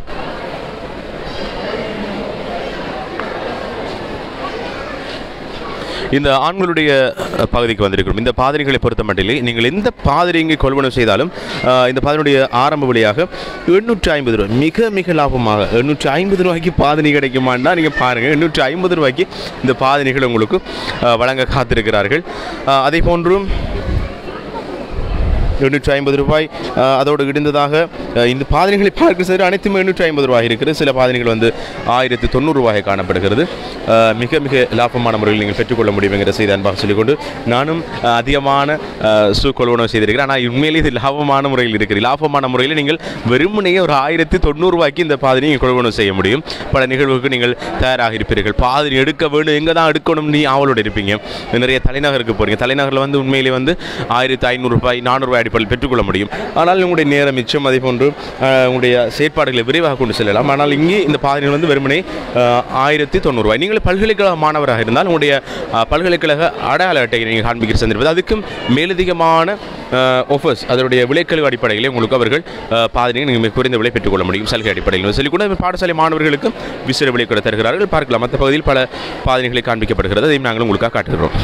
இந்த ஆண்களுடைய அஹ், பகுதிக்கு வந்திருக்கிறோம் இந்த பாதிரிகளை பொறுத்த மட்டிலே நீங்கள் எந்த பாதிரி இங்கே கொள்வனவு செய்தாலும் அஹ், இந்த பாதிரியுடைய ஆரம்ப விலையாக எண்ணூற்றி ஐம்பது ரூபாய் மிக மிக லாபமாக எண்ணூற்றி ஐம்பது ரூபாய்க்கு பாதினி கிடைக்குமான்னா நீங்கள் பாருங்கள் எண்ணூற்றி ஐம்பது ரூபாய்க்கு இந்த பாதினிகள் உங்களுக்கு அஹ், வழங்க காத்திருக்கிறார்கள் அஹ், அதே போன்றும் எண்ணூற்றி ஐம்பது ரூபாய் அஹ், அதோடு இடிந்ததாக அஹ், இந்த பாதனைகளை பார்க்க சரி அனைத்துமே எண்ணூற்றி ஐம்பது ரூபாய் இருக்கிறது சில பாதனைகள் வந்து ஆயிரத்தி தொண்ணூறு ரூபாய் காணப்படுகிறது அஹ், மிக மிக லாபமான முறையில் நீங்கள் பெற்றுக்கொள்ள முடியும் என்கிற செய்தி அன்பாக சொல்லிக்கொண்டு நானும் அஹ், அதிகமான அஹ், சூ கொள்வனவு செய்திருக்கிறேன் ஆனால் உண்மையிலே இது லாபமான முறையில் இருக்கிறது லாபமான முறையில் நீங்கள் வெறுமனையே ஒரு ஆயிரத்தி தொண்ணூறு ரூபாய்க்கு இந்த பாதனை நீங்கள் கொள்வனவு செய்ய முடியும் பல நிகழ்வுக்கு நீங்கள் தயாராக இருப்பீர்கள் பாதனை எடுக்க வேண்டும் எங்கே தான் எடுக்கணும் நீ ஆவலோடு இருப்பீங்க நிறைய தலைநகருக்கு போகிறீங்க தலைநகரில் வந்து உண்மையிலே வந்து ஆயிரத்தி ஐநூறு ரூபாய் நானூறு ரூபாய் அடிப்படையில் பெற்றுக்கொள்ள முடியும் ஆனால் உங்களுடைய நேரம் மிச்சம் அதே போன்று அஹ், உங்களுடைய செயற்பாடுகளை விரைவாக கொண்டு செல்லலாம் ஆனால் இங்கே இந்த பாதையில் வந்து வெறுமனே அஹ், ஆயிரத்தி தொண்ணூறு ரூபாய் நீங்கள் பல்கலைக்கழக மாணவராக இருந்தால் உங்களுடைய அஹ், பல்கலைக்கழக அடையாள அட்டையை நீங்கள் காண்பிக்கிற சந்திருப்பது அதுக்கும் மேலதிகமான ஆஃபர்ஸ் அதனுடைய விலைக்கழிவு அடிப்படையிலே உங்களுக்கு அவர்கள் அஹ், பாதையை நீங்கள் மிக குறைந்த விலை பெற்றுக்கொள்ள முடியும் சலுகை அடிப்படையில் சொல்லி கூட பாடசாலை மாணவர்களுக்கும் விசிற விலை கூட தருகிறார்கள் பார்க்கலாம் மற்ற பகுதியில் பல பாதைகளை காண்பிக்கப்படுகிறது அதையும் நாங்கள் உங்களுக்காக காட்டுகிறோம்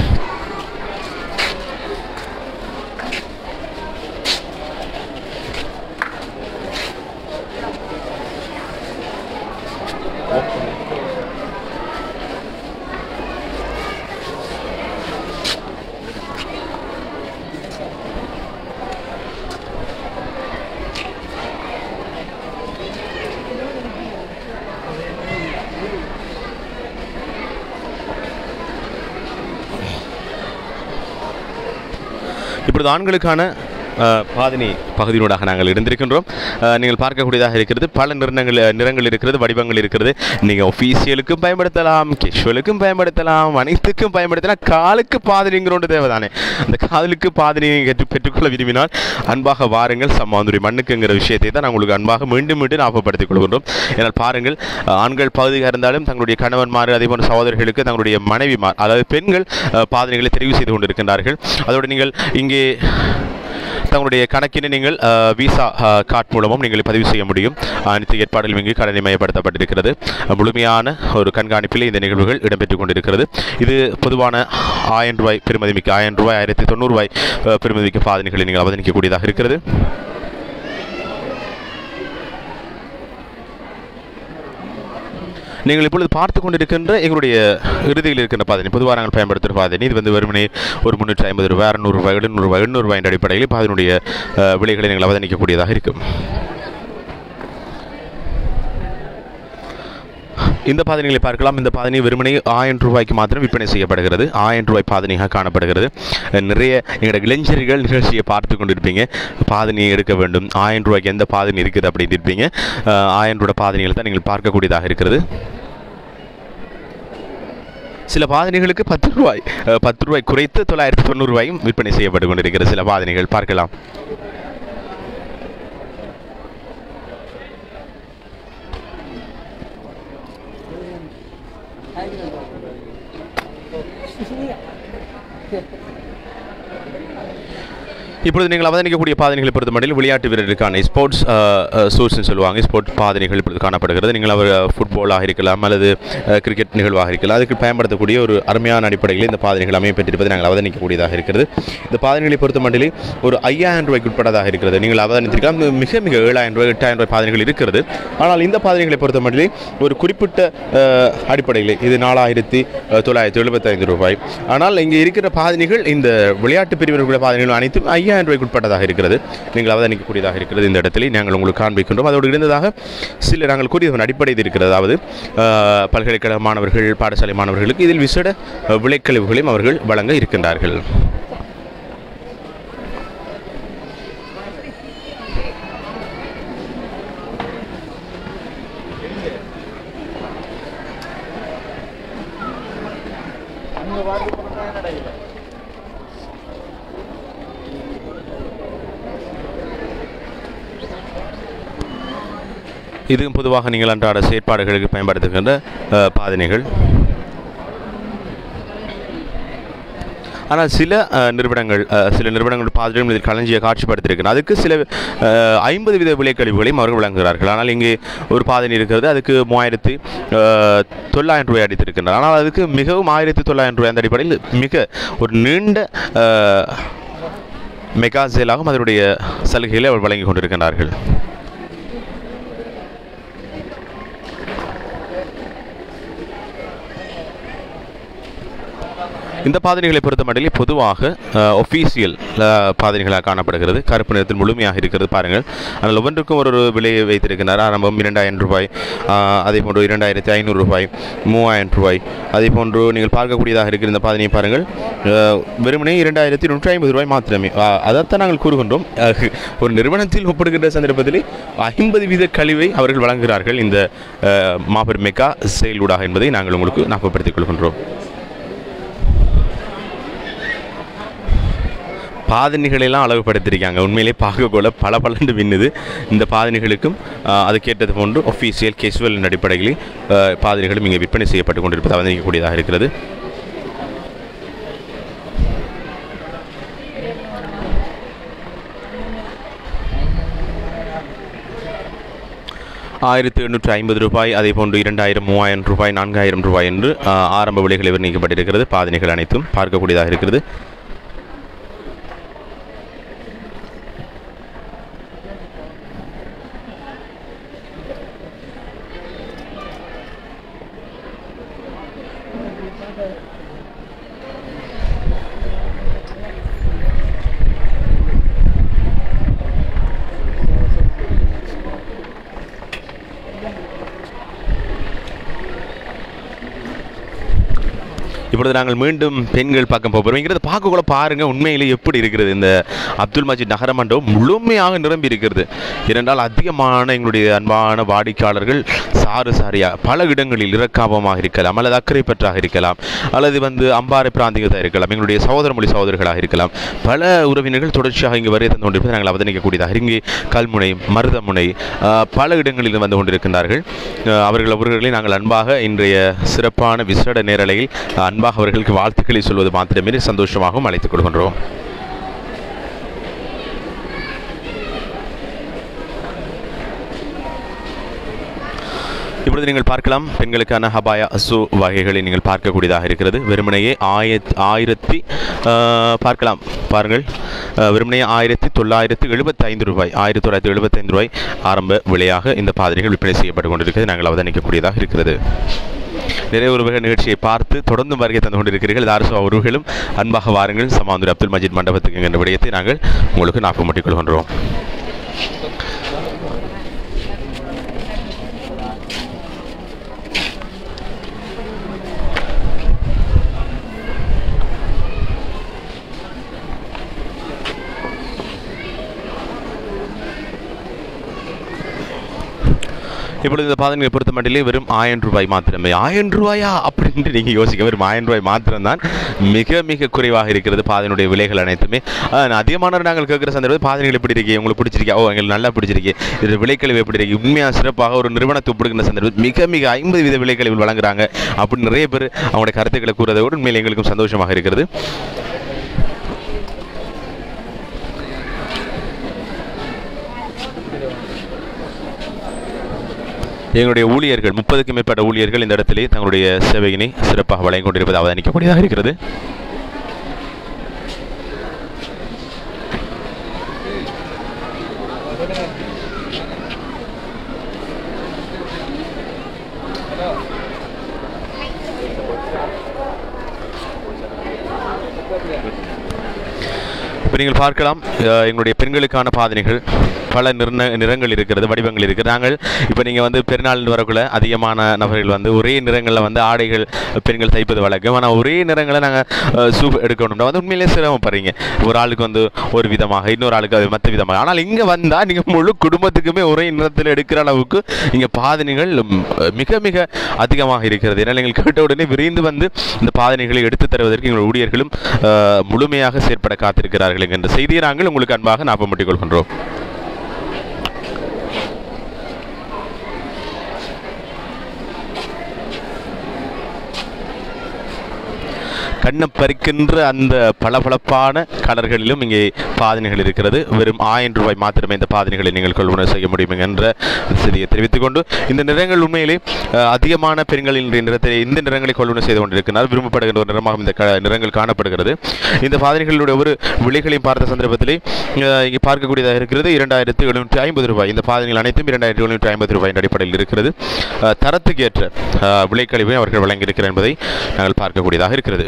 இப்பொழுது ஆண்களுக்கான அஹ், பாதினி பகுதியினூடாக நாங்கள் இருந்திருக்கின்றோம் அஹ், நீங்கள் பார்க்கக்கூடியதாக இருக்கிறது பல நிறங்கள் நிறங்கள் இருக்கிறது வடிவங்கள் இருக்கிறது நீங்கள் ஒஃபீஷியலுக்கும் பயன்படுத்தலாம் கேஷுவலுக்கும் பயன்படுத்தலாம் அனைத்துக்கும் பயன்படுத்தலாம் காலுக்கு பாதினிங்கிற ஒன்று தேவைதானே அந்த காலுக்கு பாதினி பெற்று பெற்றுக்கொள்ள விரும்பினால் அன்பாக வாருங்கள் சம்மாந்துரி மண்ணுக்குங்கிற விஷயத்தை தான் நான் உங்களுக்கு அன்பாக மீண்டும் மீண்டும் ஞாபகப்படுத்திக் கொள்கின்றோம் ஏனால் பாருங்கள் அஹ், ஆண்கள் பகுதியாக இருந்தாலும் தங்களுடைய கணவன்மார் அதே போன்ற சகோதரர்களுக்கு தங்களுடைய மனைவிமார் அதாவது பெண்கள் அஹ், பாதனைகளை தெரிவு செய்து கொண்டிருக்கின்றார்கள் அதோடு நீங்கள் இங்கே தங்களுடைய கணக்கினை நீங்கள் அஹ், விசா அஹ், கார்டு மூலமும் நீங்கள் பதிவு செய்ய முடியும் அனைத்து ஏற்பாடுகளும் இங்கு கடனை மையப்படுத்தப்பட்டிருக்கிறது முழுமையான ஒரு கண்காணிப்பில் இந்த நிகழ்வுகள் இடம்பெற்றுக் கொண்டிருக்கிறது இது பொதுவான ஆயிரம் ரூபாய் பெருமதிமிக்க ஆயிரம் ரூபாய் ஆயிரத்தி தொண்ணூறு ரூபாய் அஹ், பெருமதிமிக்க பாதனைகளை நீங்கள் அவதானிக்கக்கூடியதாக இருக்கிறது நீங்கள் இப்பொழுது பார்த்து கொண்டிருக்கின்ற எங்களுடைய இறுதியில் இருக்கின்ற பாதனை பொதுவாக நாங்கள் பயன்படுத்துகிற பாதனை இது வந்து வெறுமனே ஒரு முந்நூற்றி ஐம்பது ரூபாய் அறுநூறு ரூபாய் எழுநூறு ரூபாய் எண்ணூறு ரூபாய் என்ற அடிப்படையில் பாதனுடைய அஹ், விலைகளை நீங்கள் அவதானிக்கக்கூடியதாக இருக்கும் இந்த பாதனைகளை பார்க்கலாம் இந்த பாதனை வெறுமனே ஆயிரம் ரூபாய்க்கு மாத்திரம் விற்பனை செய்யப்படுகிறது ஆயிரம் ரூபாய் பாதனையாக காணப்படுகிறது அஹ் நிறைய எங்களோட இளைஞர்கள் நிகழ்ச்சியை பார்த்து கொண்டிருப்பீங்க பாதனையை எடுக்க வேண்டும் ஆயிரம் ரூபாய்க்கு எந்த பாதனை இருக்குது அப்படின்னு இருப்பீங்க அஹ் ஆயிரம் ரூபாய் பாதனைகள் தான் நீங்கள் பார்க்கக்கூடியதாக இருக்கிறது சில பாதனைகளுக்கு பத்து ரூபாய் அஹ் பத்து ரூபாய் குறைத்து தொள்ளாயிரத்தி தொண்ணூறு ரூபாயும் விற்பனை செய்யப்பட்டு கொண்டிருக்கிறது சில பாதனைகள் பார்க்கலாம் இப்பொழுது நீங்கள் அவதானிக்கக்கூடிய பாதனைகளை பொறுத்த மட்டில் விளையாட்டு வீரர்களுக்கான ஸ்போர்ட்ஸ் சோர்ஸ்னு சொல்லுவாங்க ஸ்போர்ட்ஸ் பாதனைகள் இப்பொழுது காணப்படுகிறது நீங்கள் அவர் ஃபுட்பாலாக இருக்கலாம் அல்லது அஹ், கிரிக்கெட் நிகழ்வாக இருக்கலாம் அதுக்கு பயன்படுத்தக்கூடிய ஒரு அருமையான அடிப்படையில் இந்த பாதனைகள் அமையப்பட்டிருப்பதை நாங்கள் அவதானிக்கக்கூடியதாக இருக்கிறது இந்த பாதனைகளை பொறுத்த மட்டில் ஒரு ஐயாயிரம் ரூபாய்க்கு உட்பட்டதாக இருக்கிறது நீங்கள் அவதானித்திருக்கலாம் இது மிக மிக ஏழாயிரம் ரூபாய் எட்டாயிரம் ரூபாய் பாதனைகள் இருக்கிறது ஆனால் இந்த பாதனைகளை பொறுத்த மட்டில் ஒரு குறிப்பிட்ட அஹ், அடிப்படையில் இது நாலாயிரத்தி அஹ், தொள்ளாயிரத்தி எழுபத்தைந்து ரூபாய் ஆனால் இங்கே இருக்கிற பாதனைகள் இந்த விளையாட்டு பிரிவினர்களுடைய பாதனைகள் அனைத்தும் ஐயாயிரம் ரூபாய்க்கு உட்பட்டதாக இருக்கிறது நீங்கள் அவதானிக்கக்கூடியதாக இருக்கிறது இந்த இடத்துல நாங்கள் உங்களுக்கு காண்பிக்கின்றோம் அதோடு இருந்ததாக சில நாங்கள் கூறியதன் அடிப்படையில் இருக்கிறது அதாவது அஹ், பல்கலைக்கழக மாணவர்கள் பாடசாலை மாணவர்களுக்கு இதில் விசேட அஹ், விலைக்கழிவுகளையும் அவர்கள் வழங்க இருக்கின்றார்கள் இதுவும் பொதுவாக நீங்கள் அன்றாட செயற்பாடுகளுக்கு பயன்படுத்துகின்ற அஹ், பாதனைகள் ஆனால் சில அஹ், நிறுவனங்கள் அஹ், சில நிறுவனங்கள் பாதிரியும் இதில் களஞ்சிய காட்சிப்படுத்தியிருக்கிறது அதுக்கு சில ஐம்பது வித விலைக்கழிவுகளையும் அவர்கள் வழங்குகிறார்கள் ஆனால் இங்கே ஒரு பாதனை இருக்கிறது அதுக்கு மூவாயிரத்தி அஹ், தொள்ளாயிரம் ரூபாய் அடித்திருக்கின்றனர் ஆனால் அதுக்கு மிகவும் ஆயிரத்தி தொள்ளாயிரம் ரூபாய் அந்த அடிப்படையில் மிக ஒரு நீண்ட அஹ், மெகா சேலாகவும் அதனுடைய சலுகைகளை அவர் வழங்கி கொண்டிருக்கிறார்கள் இந்த பாதனைகளை பொறுத்த மட்டிலே பொதுவாக ஒஃபீஷியல் பாதனைகளாக காணப்படுகிறது கருப்பு நிறத்தில் முழுமையாக இருக்கிறது பாருங்கள் அதில் ஒவ்வொன்றுக்கும் ஒரு ஒரு விலையை வைத்திருக்கிறார் ஆரம்பம் இரண்டாயிரம் ரூபாய் அஹ், அதே போன்று இரண்டாயிரத்தி ஐநூறு ரூபாய் மூவாயிரம் ரூபாய் அதே போன்று நீங்கள் பார்க்கக்கூடியதாக இருக்கிற இந்த பாதனையை பாருங்கள் அஹ், வெறுமனே இரண்டாயிரத்தி நூற்றி ஐம்பது ரூபாய் மாத்திரமே அஹ், அதைத்தான் நாங்கள் கூறுகின்றோம் அஹ், ஒரு நிறுவனத்தில் ஒப்பிடுகின்ற சந்தர்ப்பத்தில் ஐம்பது வீத கழிவை அவர்கள் வழங்குகிறார்கள் இந்த அஹ், மாபெரும் மெகா செயலூடாக என்பதை நாங்கள் உங்களுக்கு ஞாபகப்படுத்திக் கொள்கின்றோம் பாதணிகளெல்லாம் அழகுபடுத்தியிருக்காங்க உண்மையிலே பார்க்கக்கூட பல பலண்டு மின்னுது இந்த பாதணிகளுக்கும் ஆஹ், அதுக்கேற்றது போன்று ஒஃபீஷியல் கேசுவல் அடிப்படையில் ஆஹ், பாதணிகளும் இங்கே விற்பனை செய்யப்பட்டு கொண்டிருப்பது அவதானிக்கக்கூடியதாக இருக்கிறது ஆயிரத்தி எண்ணூற்றி ஐம்பது ரூபாய் அதே போன்று இரண்டாயிரம் மூவாயிரம் ரூபாய் நான்காயிரம் ரூபாய் என்று ஆஹ், ஆரம்ப விலைகள் வர்ணிக்கப்பட்டிருக்கிறது பாதணிகள் அனைத்தும் பார்க்கக்கூடியதாக இருக்கிறது இப்பொழுது நாங்கள் மீண்டும் பெண்கள் பக்கம் போகிறோம் இங்கிறது பார்க்க கூட பாருங்க உண்மையிலே எப்படி இருக்கிறது இந்த அப்துல் மஜீத் நகர மண்டபம் முழுமையாக நிரம்பி இருக்கிறது ஏனென்றால் அதிகமான எங்களுடைய அன்பான வாடிக்கையாளர்கள் சாறு சாரியா பல இடங்களில் இறக்காபமாக இருக்கலாம் அல்லது அக்கறை பற்றாக இருக்கலாம் அல்லது வந்து அம்பாறை பிராந்தியத்தாக இருக்கலாம் எங்களுடைய சகோதர மொழி சகோதரர்களாக இருக்கலாம் பல உறவினர்கள் தொடர்ச்சியாக இங்கு வருகை தந்து கொண்டிருப்பதை நாங்கள் அவதானிக்கக்கூடியதாக இங்கே கல்முனை மருதமுனை ஆஹ், பல இடங்களில் வந்து கொண்டிருக்கின்றார்கள் ஆஹ், அவர்கள் அவர்களை நாங்கள் அன்பாக இன்றைய சிறப்பான விசேட நேரலையில் அன்பாக அவர்களுக்கு வாழ்த்துக்களை சொல்வது மாத்திரமே சந்தோஷமாகவும் அழைத்துக் கொள்கின்றோம் இப்பொழுது நீங்கள் பார்க்கலாம் பெண்களுக்கான ஹபாயா அசு வகைகளை நீங்கள் பார்க்கக்கூடியதாக இருக்கிறது வெறுமனையே ஆயிரத்தி ஆயிரத்தி ஆஹ், பார்க்கலாம் பாருங்கள் ஆஹ், வெறுமனையே ஆயிரத்தி தொள்ளாயிரத்தி எழுபத்தி ஐந்து ரூபாய் ஆயிரத்தி தொள்ளாயிரத்தி எழுபத்தைந்து ரூபாய் ஆரம்ப விலையாக இந்த பாதிரிகள் விற்பனை செய்யப்பட்டு கொண்டிருக்கிறது நாங்கள் அவதானிக்கக்கூடியதாக இருக்கிறது நிறைய உறவுகள் நிகழ்ச்சியை பார்த்து தொடர்ந்து வருகை தந்து கொண்டிருக்கிறீர்கள் தாரசோ உறவுகளும் அன்பாக வாருங்கள் சமாந்தூர் அப்துல் மஜீத் மண்டபத்துக்கு என்ற விடயத்தை நாங்கள் உங்களுக்கு ஞாபகமூட்டிக் கொள்கின்றோம் இப்பொழுது இந்த பாதங்களை பொறுத்த மட்டிலே வெறும் ஆயிரம் ரூபாய் மாத்திரமே ஆயிரம் ரூபாயா அப்படின்ட்டு நீங்கள் யோசிக்க வெறும் ஆயிரம் ரூபாய் மாத்திரம்தான் மிக மிக குறைவாக இருக்கிறது பாதனுடைய விலைகள் அனைத்துமே ஆஹ் அதிகமானவர் நாங்கள் கேட்குற சந்தர்ப்பத்தில் பாதனைகள் எப்படி இருக்கு உங்களுக்கு பிடிச்சிருக்கா ஓ எங்களுக்கு நல்லா பிடிச்சிருக்கு இது விலைக்கழிவு எப்படி இருக்கு உண்மையாக சிறப்பாக ஒரு நிறுவனத்தை ஒப்பிடுகின்ற சந்தர்ப்பத்தில் மிக மிக ஐம்பது வீத விலைக்கழிவு வழங்குறாங்க அப்படின்னு நிறைய பேர் அவங்களுடைய கருத்துக்களை கூறதை விட உண்மையில் எங்களுக்கும் சந்தோஷமாக இருக்கிறது எங்களுடைய ஊழியர்கள் முப்பதுக்கும் மேற்பட்ட ஊழியர்கள் இந்த இடத்திலே தங்களுடைய சேவையினை சிறப்பாக வழங்கிக் கொண்டிருப்பது அவதானிக்கக்கூடியதாக இருக்கிறது இப்போ நீங்கள் பார்க்கலாம் அஹ், எங்களுடைய பெண்களுக்கான பாதனைகள் பல நிறன நிறங்கள் இருக்கிறது வடிவங்கள் இருக்கிறது நாங்கள் இப்போ நீங்கள் வந்து பெருநாள் வரக்குள்ள அதிகமான நபர்கள் வந்து ஒரே நிறங்களில் வந்து ஆடைகள் பெண்கள் தைப்பது வழக்கம் ஆனால் ஒரே நிறங்களை நாங்கள் சூப் எடுக்கணும்னா வந்து உண்மையிலே சிரமப்படுறீங்க ஒரு ஆளுக்கு வந்து ஒரு விதமாக இன்னொரு ஆளுக்கு அது மற்ற விதமாக ஆனால் இங்கே வந்தால் நீங்கள் முழு குடும்பத்துக்குமே ஒரே நிறத்தில் எடுக்கிற அளவுக்கு இங்கே பாதனைகள் ம், மிக மிக அதிகமாக இருக்கிறது ஏன்னா நீங்கள் கேட்ட உடனே விரைந்து வந்து இந்த பாதனைகளை எடுத்து தருவதற்கு எங்கள் ஊழியர்களும் அஹ், முழுமையாக செயற்பட காத்திருக்கிறார்கள் என்ற செய்தியை நாங்கள் உங்களுக்கு அன்பாக ஞாபகமூட்டிக் கொள்கின்றோம் கண்ணை பறிக்கின்ற அந்த பளபளப்பான கலர்களிலும் இங்கே பாதனைகள் இருக்கிறது வெறும் ஆயிரம் ரூபாய் மாத்திரமே இந்த பாதனைகளை நீங்கள் கொள்வன செய்ய முடியும் என்ற செய்தியை தெரிவித்துக் கொண்டு இந்த நிறங்கள் உண்மையிலே அஹ், அதிகமான பெண்களின் நிறத்தை இந்த நிறங்களை கொள்வன செய்து கொண்டிருக்கிறார் விரும்பப்படுகின்ற ஒரு நிறமாக இந்த க- நிறங்கள் காணப்படுகிறது இந்த பாதனைகளுடைய ஒரு விலைகளையும் பார்த்த சந்தர்ப்பத்திலே அஹ், இங்கே பார்க்கக்கூடியதாக இருக்கிறது இரண்டாயிரத்து எழுநூற்றி ஐம்பது ரூபாய் இந்த பாதனைகள் அனைத்தும் இரண்டாயிரத்தி எழுநூற்றி ஐம்பது ரூபாயின் அடிப்படையில் இருக்கிறது அஹ், தரத்துக்கு ஏற்ற அஹ், விலைக்கழிவை அவர்கள் வழங்கியிருக்கிறார் என்பதை நாங்கள் பார்க்கக்கூடியதாக இருக்கிறது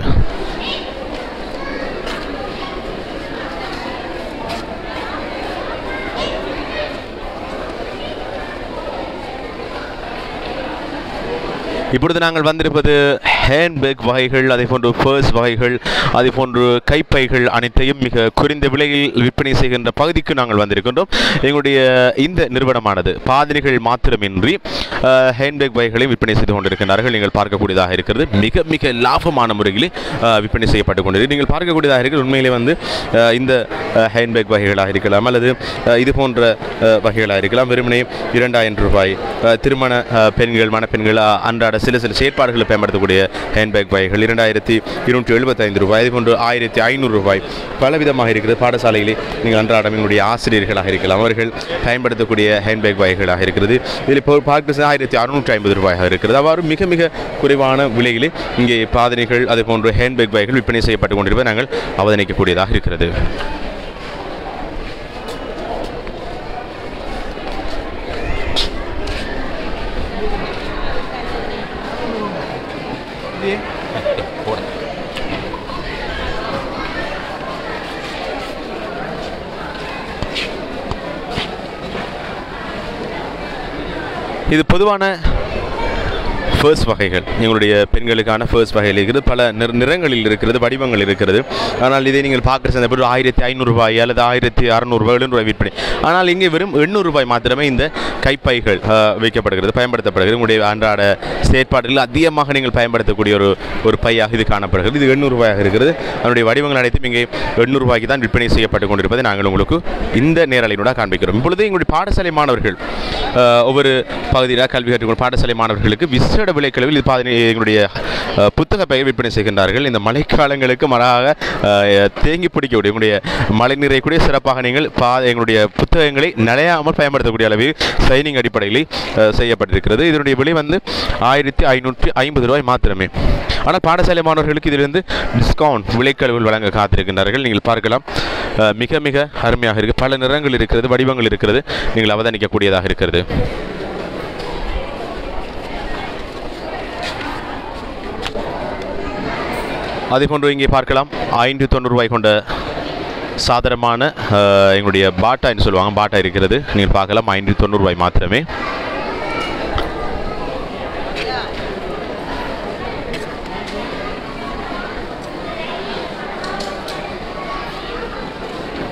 இப்பொழுது நாங்கள் வந்திருப்பது ஹேண்ட்பேக் வகைகள் அதே போன்று பர்ஸ் வகைகள் அதே போன்று கைப்பைகள் அனைத்தையும் மிக குறைந்த விலையில் விற்பனை செய்கின்ற பகுதிக்கு நாங்கள் வந்திருக்கின்றோம் எங்களுடைய இந்த நிறுவனமானது பாதிரிகள் மாத்திரமின்றி ஹேண்ட்பேக் வகைகளையும் விற்பனை செய்து கொண்டிருக்கிறார்கள் நீங்கள் பார்க்கக்கூடியதாக இருக்கிறது மிக மிக லாபமான முறையில் அஹ், விற்பனை செய்யப்பட்டு கொண்டிருக்கு நீங்கள் பார்க்கக்கூடியதாக இருக்கிறது உண்மையிலே வந்து அஹ், இந்த ஹேண்ட்பேக் வகைகளாக இருக்கலாம் அல்லது அஹ், இது போன்ற அஹ், வகைகளாக இருக்கலாம் வெறுமனே இரண்டாயிரம் ரூபாய் அஹ், திருமண அஹ், பெண்கள் மணப்பெண்கள் அஹ், அன்றாட சில சில செயற்பாடுகளை பயன்படுத்தக்கூடிய ஹேண்ட்பேக் வகைகள் இரண்டாயிரத்தி இருநூற்றி எழுபத்தைந்து ரூபாய் இது போன்று ஆயிரத்தி ஐநூறு ரூபாய் பலவிதமாக இருக்கிறது பாடசாலையிலே நீங்கள் அன்றாடம் எங்களுடைய ஆசிரியர்களாக இருக்கலாம் அவர்கள் பயன்படுத்தக்கூடிய ஹேண்ட்பேக் வகைகளாக இருக்கிறது இதில் இப்போ பார்க்க ஆயிரத்தி அறுநூற்றி ஐம்பது ரூபாயாக இருக்கிறது அவ்வாறு மிக மிக குறைவான விலையிலே இங்கே பாதனைகள் அதே போன்று ஹேண்ட்பேக் வகைகள் விற்பனை செய்யப்பட்டு கொண்டிருப்பதை நாங்கள் அவதானிக்கக்கூடியதாக இருக்கிறது இது பொதுவான ஃபர்ஸ்ட் வகைகள் எங்களுடைய பெண்களுக்கான ஃபர்ஸ்ட் வகையில் இருக்கிறது பல நிற நிறங்களில் இருக்கிறது வடிவங்கள் இருக்கிறது ஆனால் இதை நீங்கள் பார்க்குற சந்தர்ப்பத்தில் ஆயிரத்தி ஐநூறு ரூபாய் அல்லது ஆயிரத்தி அறநூறு ரூபாய் ரூபாய் விற்பனை ஆனால் இங்கே வெறும் எண்ணூறு ரூபாய் மாத்திரமே இந்த கைப்பைகள் அஹ், வைக்கப்படுகிறது பயன்படுத்தப்படுகிறது உங்களுடைய அன்றாட செயற்பாடுகளில் அதிகமாக நீங்கள் பயன்படுத்தக்கூடிய ஒரு ஒரு பையாக இது காணப்படுகிறது இது எண்ணூறு ரூபாயாக இருக்கிறது அதனுடைய வடிவங்கள் அனைத்தும் இங்கே எண்ணூறு ரூபாய்க்கு தான் விற்பனை செய்யப்பட்டு கொண்டிருப்பதை நாங்கள் உங்களுக்கு இந்த நேரலையினூட காண்பிக்கிறோம் இப்பொழுது எங்களுடைய பாடசாலை மாணவர்கள் அஹ், ஒவ்வொரு பகுதியில் கல்வி கற்றுக்கொள்ளும் பாடசாலை மாணவர்களுக்கு விசேட விலைக்களவில் இது பாதி எங்களுடைய அஹ், புத்தக பயிர் விற்பனை செய்கின்றார்கள் இந்த மழைக்காலங்களுக்கு மறாக அஹ், தேங்கி பிடிக்கக்கூடிய எங்களுடைய மழைநீரை கூட சிறப்பாக நீங்கள் பா எங்களுடைய புத்தகங்களை நனையாமல் பயன்படுத்தக்கூடிய அளவில் சைனிங் அடிப்படையில் அஹ், செய்யப்பட்டிருக்கிறது இதனுடைய விலை வந்து ஆயிரத்தி ஐநூற்றி ஐம்பது ரூபாய் மாத்திரமே ஆனால் பாடசாலை மாணவர்களுக்கு இதிலிருந்து டிஸ்கவுண்ட் விலைக்கழிவுகள் வழங்க காத்திருக்கின்றார்கள் நீங்கள் பார்க்கலாம் அஹ், மிக மிக அருமையாக இருக்குது பல நிறங்கள் இருக்கிறது வடிவங்கள் இருக்கிறது நீங்கள் அவதானிக்கக்கூடியதாக இருக்கிறது அதே போன்று இங்கே பார்க்கலாம் ஐந்து தொண்ணூறு ரூபாய் கொண்ட சாதாரணமான அஹ், எங்களுடைய பாட்டான்னு சொல்லுவாங்க பாட்டா இருக்கிறது நீங்கள் பார்க்கலாம் ஐந்து தொண்ணூறு ரூபாய் மாத்திரமே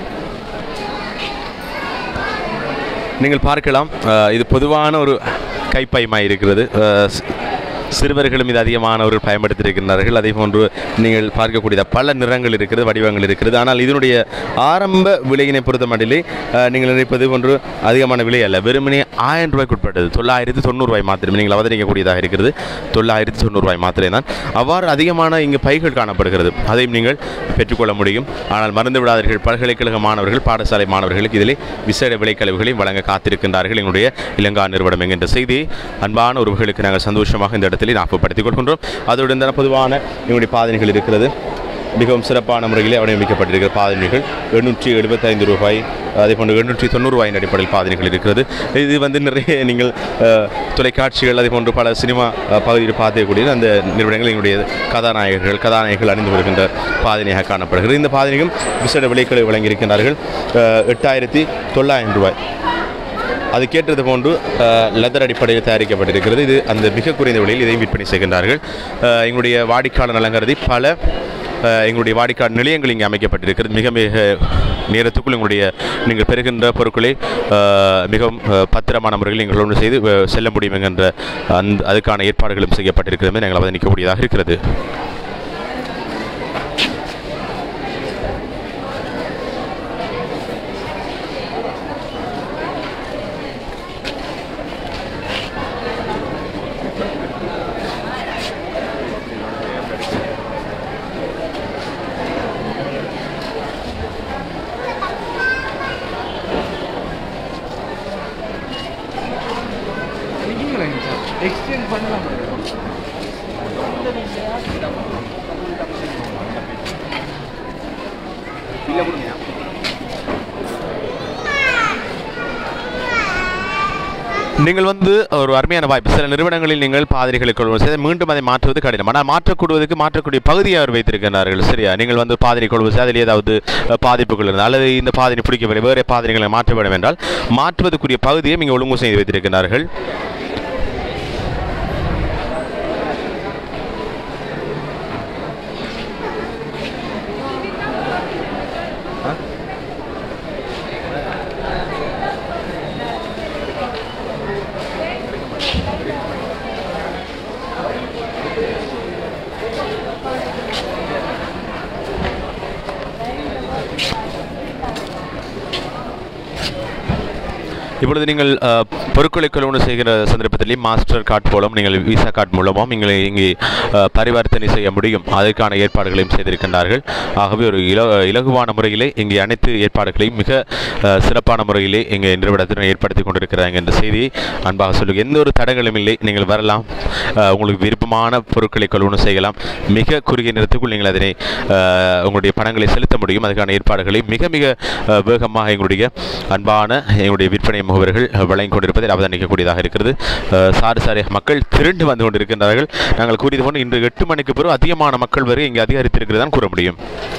நீங்கள் பார்க்கலாம் அஹ், இது பொதுவான ஒரு கைப்பையுமாய் இருக்கிறது அஹ், சி- சிறுவர்களும் இது அதிகமானவர்கள் பயன்படுத்தியிருக்கிறார்கள் அதே போன்று நீங்கள் பார்க்கக்கூடிய பல நிறங்கள் இருக்கிறது வடிவங்கள் இருக்கிறது ஆனால் இதனுடைய ஆரம்ப விலையினை பொறுத்த மட்டிலே அஹ், நீங்கள் நினைப்பது போன்று அதிகமான விலை அல்ல வெறுமனே ஆயிரம் ரூபாய்க்கு உட்பட்டது தொள்ளாயிரத்து தொண்ணூறுரூவாய் மாத்திரமே நீங்கள் அவதரிக்கக்கூடியதாக இருக்கிறது தொள்ளாயிரத்து தொண்ணூறுரூவாய் மாத்திரமே தான் அவ்வாறு அதிகமான இங்கு பைகள் காணப்படுகிறது அதையும் நீங்கள் பெற்றுக்கொள்ள முடியும் ஆனால் மறந்து விடாதீர்கள் பல்கலைக்கழக மாணவர்கள் பாடசாலை மாணவர்களுக்கு இதிலே விசேட விலைக்கழிவுகளையும் வழங்க காத்திருக்கின்றார்கள் எங்களுடைய இலங்கா நிறுவனம் என்கின்ற செய்தியை அன்பான உறவுகளுக்கு நாங்கள் சந்தோஷமாக இந்த இடத்துல ஞாபகப்படுத்திக் கொள்கின்றோம் அதோடு இந்த பொதுவான எங்களுடைய பாதனைகள் இருக்கிறது மிகவும் சிறப்பான முறையிலே வடிவமைக்கப்பட்டிருக்கிற பாதனைகள் எண்ணூற்றி எழுபத்தைந்து ரூபாய் அதே போன்று எண்ணூற்றி தொண்ணூறு ரூபாயின் அடிப்படையில் பாதனைகள் இருக்கிறது இது வந்து நிறைய நீங்கள் அஹ், தொலைக்காட்சிகள் அதே போன்று பல சினிமா அஹ், பகுதியில் பார்க்கக்கூடிய அந்த நிறுவனங்கள் எங்களுடைய கதாநாயகர்கள் கதாநாயகர்கள் அணிந்து வருகின்ற பாதனையாக காணப்படுகிறது இந்த பாதனையும் விசேட விலைக்களை வழங்கியிருக்கிறார்கள் அஹ், எட்டாயிரத்தி தொள்ளாயிரம் ரூபாய் அது கேட்டது போன்று லெதர் அடிப்படையில் தயாரிக்கப்பட்டிருக்கிறது இது அந்த மிக குறைந்த விலையில் இதையும் விற்பனை செய்கின்றார்கள் அஹ், எங்களுடைய வாடிக்கையாளர் நலங்கருதி பல அஹ், எங்களுடைய வாடிக்கையாளர் நிலையங்கள் இங்கே அமைக்கப்பட்டிருக்கிறது மிக மிக நேரத்துக்குள் எங்களுடைய நீங்கள் பெறுகின்ற பொருட்களை அஹ், மிகவும் அஹ், பத்திரமான முறையில் நீங்கள் ஒன்று செய்து அஹ், செல்ல முடியும் என்கின்ற அந்த அதுக்கான ஏற்பாடுகளும் செய்யப்பட்டிருக்கிறது நாங்கள் அவதானிக்கக்கூடியதாக இருக்கிறது எக்ஸ்சேஞ்ச் பண்ணலாம் நீங்கள் வந்து ஒரு அருமையான வாய்ப்பு சில நிறுவனங்களில் நீங்கள் பாதிரிகளை கொள்வது செய்து மீண்டும் அதை மாற்றுவது கடினம் ஆனால் மாற்றக்கூடுவதற்கு மாற்றக்கூடிய பகுதியை அவர் வைத்திருக்கிறார்கள் சரியா நீங்கள் வந்து பாதிரி கொள்வது செய்து அதில் ஏதாவது அஹ், பாதிப்புகள் இருந்தால் அல்லது இந்த பாதிரி பிடிக்கவில்லை வேறு பாதிரிகளை மாற்ற வேண்டும் என்றால் மாற்றுவதற்குரிய பகுதியை நீங்கள் ஒழுங்கு செய்து வைத்திருக்கிறார்கள் இப்பொழுது நீங்கள் அஹ், பொருட்களை கொள்வனு செய்கிற சந்தர்ப்பத்திலே மாஸ்டர் கார்டு மூலம் நீங்கள் விசா கார்டு மூலமும் நீங்கள் இங்கே அஹ், பரிவர்த்தனை செய்ய முடியும் அதற்கான ஏற்பாடுகளையும் செய்திருக்கின்றார்கள் ஆகவே ஒரு இல இலகுவான முறையிலே இங்கே அனைத்து ஏற்பாடுகளையும் மிக அஹ், சிறப்பான முறையிலே இங்கே நிறுவனத்தினர் ஏற்படுத்தி கொண்டிருக்கிறாங்க என்ற செய்தியை அன்பாக சொல்லுங்க எந்த ஒரு தடங்களும் இல்லை நீங்கள் வரலாம் அஹ், உங்களுக்கு விருப்பமான பொருட்களை கொள்வனு செய்யலாம் மிக குறுகிய நேரத்துக்குள் நீங்கள் அதனை அஹ், உங்களுடைய பணங்களை செலுத்த முடியும் அதுக்கான ஏற்பாடுகளை மிக மிக அஹ், வேகமாக எங்களுடைய அன்பான எங்களுடைய விற்பனை முகவர்கள் அஹ், வழங்கிக் கொண்டிருப்பதை அவதானிக்கக்கூடியதாக இருக்கிறது அஹ், சாரி சாரி மக்கள் திரண்டு வந்து கொண்டிருக்கின்றார்கள் நாங்கள் கூறியது போன்று இன்று எட்டு மணிக்கு பிறகு அதிகமான மக்கள் வரை இங்கே அதிகரித்திருக்கிறதான் கூற முடியும்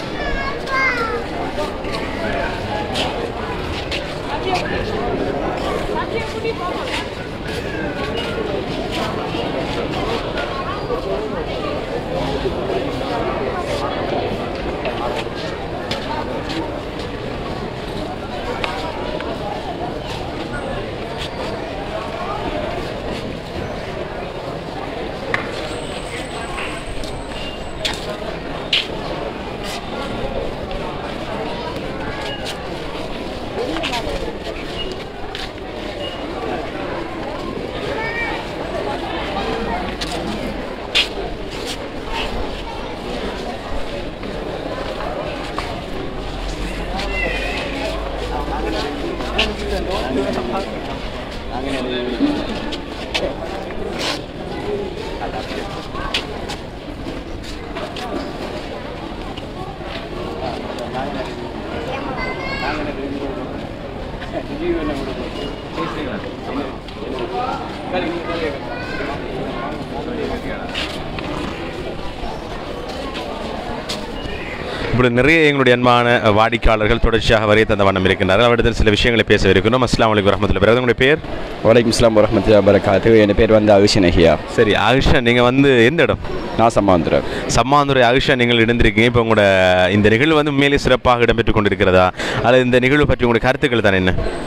இப்படி நிறைய எங்களுடைய அன்பான அஹ், வாடிக்கையாளர்கள் தொடர்ச்சியாக வரைய தந்த வண்ணம் இருக்கின்றார்கள் அவரிடத்தில் சில விஷயங்களை பேச இருக்கிறோம் அஸ்லாம் வலைக்கம் வரமத்துல பிறகு உங்களுடைய பேர் வலைக்கம் இஸ்லாம் வரமத்துல வரகாத்து என் பேர் வந்து அவிஷன் அஹியா சரி ஆகிஷா நீங்கள் வந்து எந்த இடம் நான் சம்மாந்துரம் சம்மாந்துறை ஆகிஷா நீங்கள் இணைந்திருக்கீங்க இப்போ உங்களோட இந்த நிகழ்வு வந்து உண்மையிலே சிறப்பாக இடம்பெற்றுக் கொண்டிருக்கிறதா அல்லது இந்த நிகழ்வு பற்றி உங்களுடைய கருத்துக்கள் தான் என்ன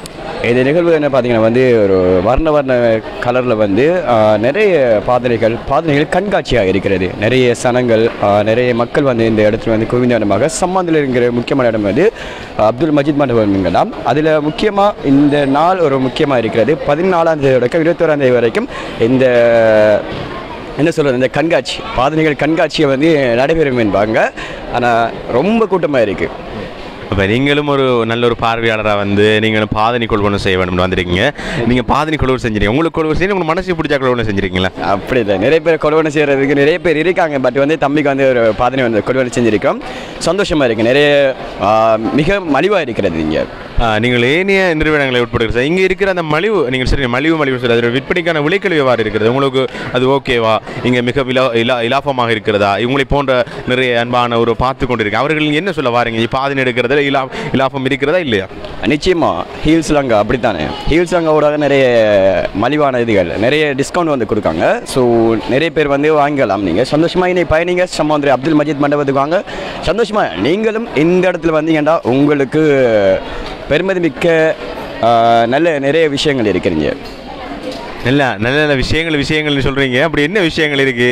இந்த நிகழ்வு என்ன பார்த்தீங்கன்னா வந்து ஒரு வர்ண வர்ண கலரில் வந்து ஆ, நிறைய பாதனைகள் பாதனைகள் கண்காட்சியாக இருக்கிறது நிறைய சனங்கள் ஆ, நிறைய மக்கள் வந்து இந்த இடத்துல வந்து குவிந்த இடமாக சம்மாந்தில் இருக்கிற முக்கியமான இடம் வந்து அப்துல் மஜித் மண்டபம் அதில் முக்கியமாக இந்த நாள் ஒரு முக்கியமாக இருக்கிறது பதினாலாம் தேதி தொடக்கம் இருபத்தோராம் தேதி வரைக்கும் இந்த என்ன சொல்கிறது இந்த கண்காட்சி பாதனைகள் கண்காட்சியை வந்து நடைபெறும் என்பாங்க ஆனால் ரொம்ப கூட்டமாக இருக்குது அப்போ நீங்களும் ஒரு நல்ல ஒரு பார்வையாளராக வந்து நீங்களும் பாதனி கொள்வனம் செய்ய வேணும்னு வந்திருக்கீங்க நீங்கள் பாதனி கொள்வன் செஞ்சிருக்கீங்க உங்களுக்கு கொள்வன் செய்ய உங்களுக்கு மனசு பிடிச்ச கொள்வனம் செஞ்சிருக்கீங்களா அப்படி இல்லை நிறைய பேர் கொடுவனை செய்கிறதுக்கு நிறைய பேர் இருக்காங்க பட் வந்து தம்பிக்கு வந்து ஒரு பாதனை வந்து கொடுவனை செஞ்சிருக்கோம் சந்தோஷமாக இருக்குது நிறைய ஆ, மிக மலிவாக இருக்கிறது இங்கே ஆ, நீங்கள் ஏனைய நிறுவனங்களை உட்படுகிற இங்கே இருக்கிற அந்த மலிவு நீங்கள் சரி மலிவு மலிவு சொல்லி அதில் விற்பனைக்கான விலைக்கழிவு எவ்வாறு இருக்கிறது உங்களுக்கு அது ஓகேவா இங்கே மிக விலா இலா இலாபமாக இருக்கிறதா இவங்களை போன்ற நிறைய அன்பான ஒரு பார்த்து கொண்டிருக்கேன் அவர்கள் என்ன சொல்ல வாரீங்க இப்போ பாதனை எடுக்கிறதுல இலா இலாபம் இருக்கிறதா இல்லையா நிச்சயமாக ஹீல்ஸ் அங்கே அப்படித்தானே ஹீல்ஸ் அங்கோட நிறைய மலிவான இதுகள் நிறைய டிஸ்கவுண்ட் வந்து கொடுக்காங்க ஸோ நிறைய பேர் வந்து வாங்கலாம் நீங்கள் சந்தோஷமாக இன்னைக்கு பயணிங்க சம்மந்திரி அப்துல் மஜித் மண்டபத்துக்கு வாங்க சந்தோஷமாக நீங்களும் இந்த இடத்துல வந்தீங்கன்னா உங்களுக்கு பெருமதி மிக்க ஆ, நல்ல நிறைய விஷயங்கள் இருக்கிறீங்க நல்ல நல்ல நல்ல விஷயங்கள் விஷயங்கள்னு சொல்கிறீங்க அப்படி என்ன விஷயங்கள் இருக்கு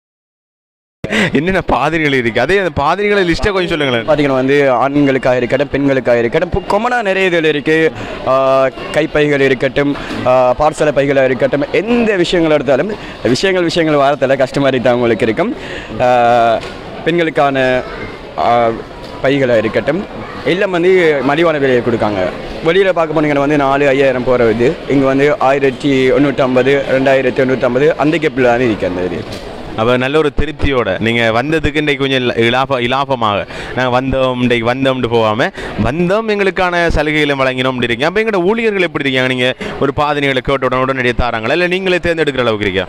என்னென்ன பாதிரிகள் இருக்கு அதே அந்த பாதிரிகளை லிஸ்ட்டை கொஞ்சம் சொல்லுங்களேன் பார்த்தீங்கன்னா வந்து ஆண்களுக்காக இருக்கட்டும் பெண்களுக்காக இருக்கட்டும் இப்போ கொமனாக நிறைய இதில் இருக்குது கைப்பைகள் இருக்கட்டும் பார்சல பைகளாக இருக்கட்டும் எந்த விஷயங்கள் எடுத்தாலும் விஷயங்கள் விஷயங்கள் வாரத்தில் கஷ்டமாக தான் உங்களுக்கு இருக்கும் ஆ, பெண்களுக்கான ஆ, பைகளாக இருக்கட்டும் எல்லாம் வந்து மலிவான விலையை கொடுக்காங்க வெளியில் பார்க்க போனீங்கன்னா வந்து நாலு ஐயாயிரம் போகிற இது இங்கே வந்து ஆயிரத்தி எண்ணூற்றம்பது ரெண்டாயிரத்தி எண்ணூற்றம்பது அந்த கேப்பில் தான் இருக்கு அந்த இது அப்போ நல்ல ஒரு திருப்தியோட நீங்கள் வந்ததுக்கு இன்றைக்கு கொஞ்சம் இல- இலாப இலாபமாக நாங்கள் வந்தோம் இன்றைக்கு வந்தோம்னு போகாமல் வந்தோம் எங்களுக்கான சலுகைகளை வழங்கினோம் இருக்கீங்க அப்போ எங்களோட ஊழியர்கள் எப்படி இருக்காங்க நீங்கள் ஒரு பாதனைகளை கேட்ட உடனே உடனடியே தாராங்களா இல்லை நீங்களே தேர்ந்தெடுக்கிற அளவுக்கு இருக்கா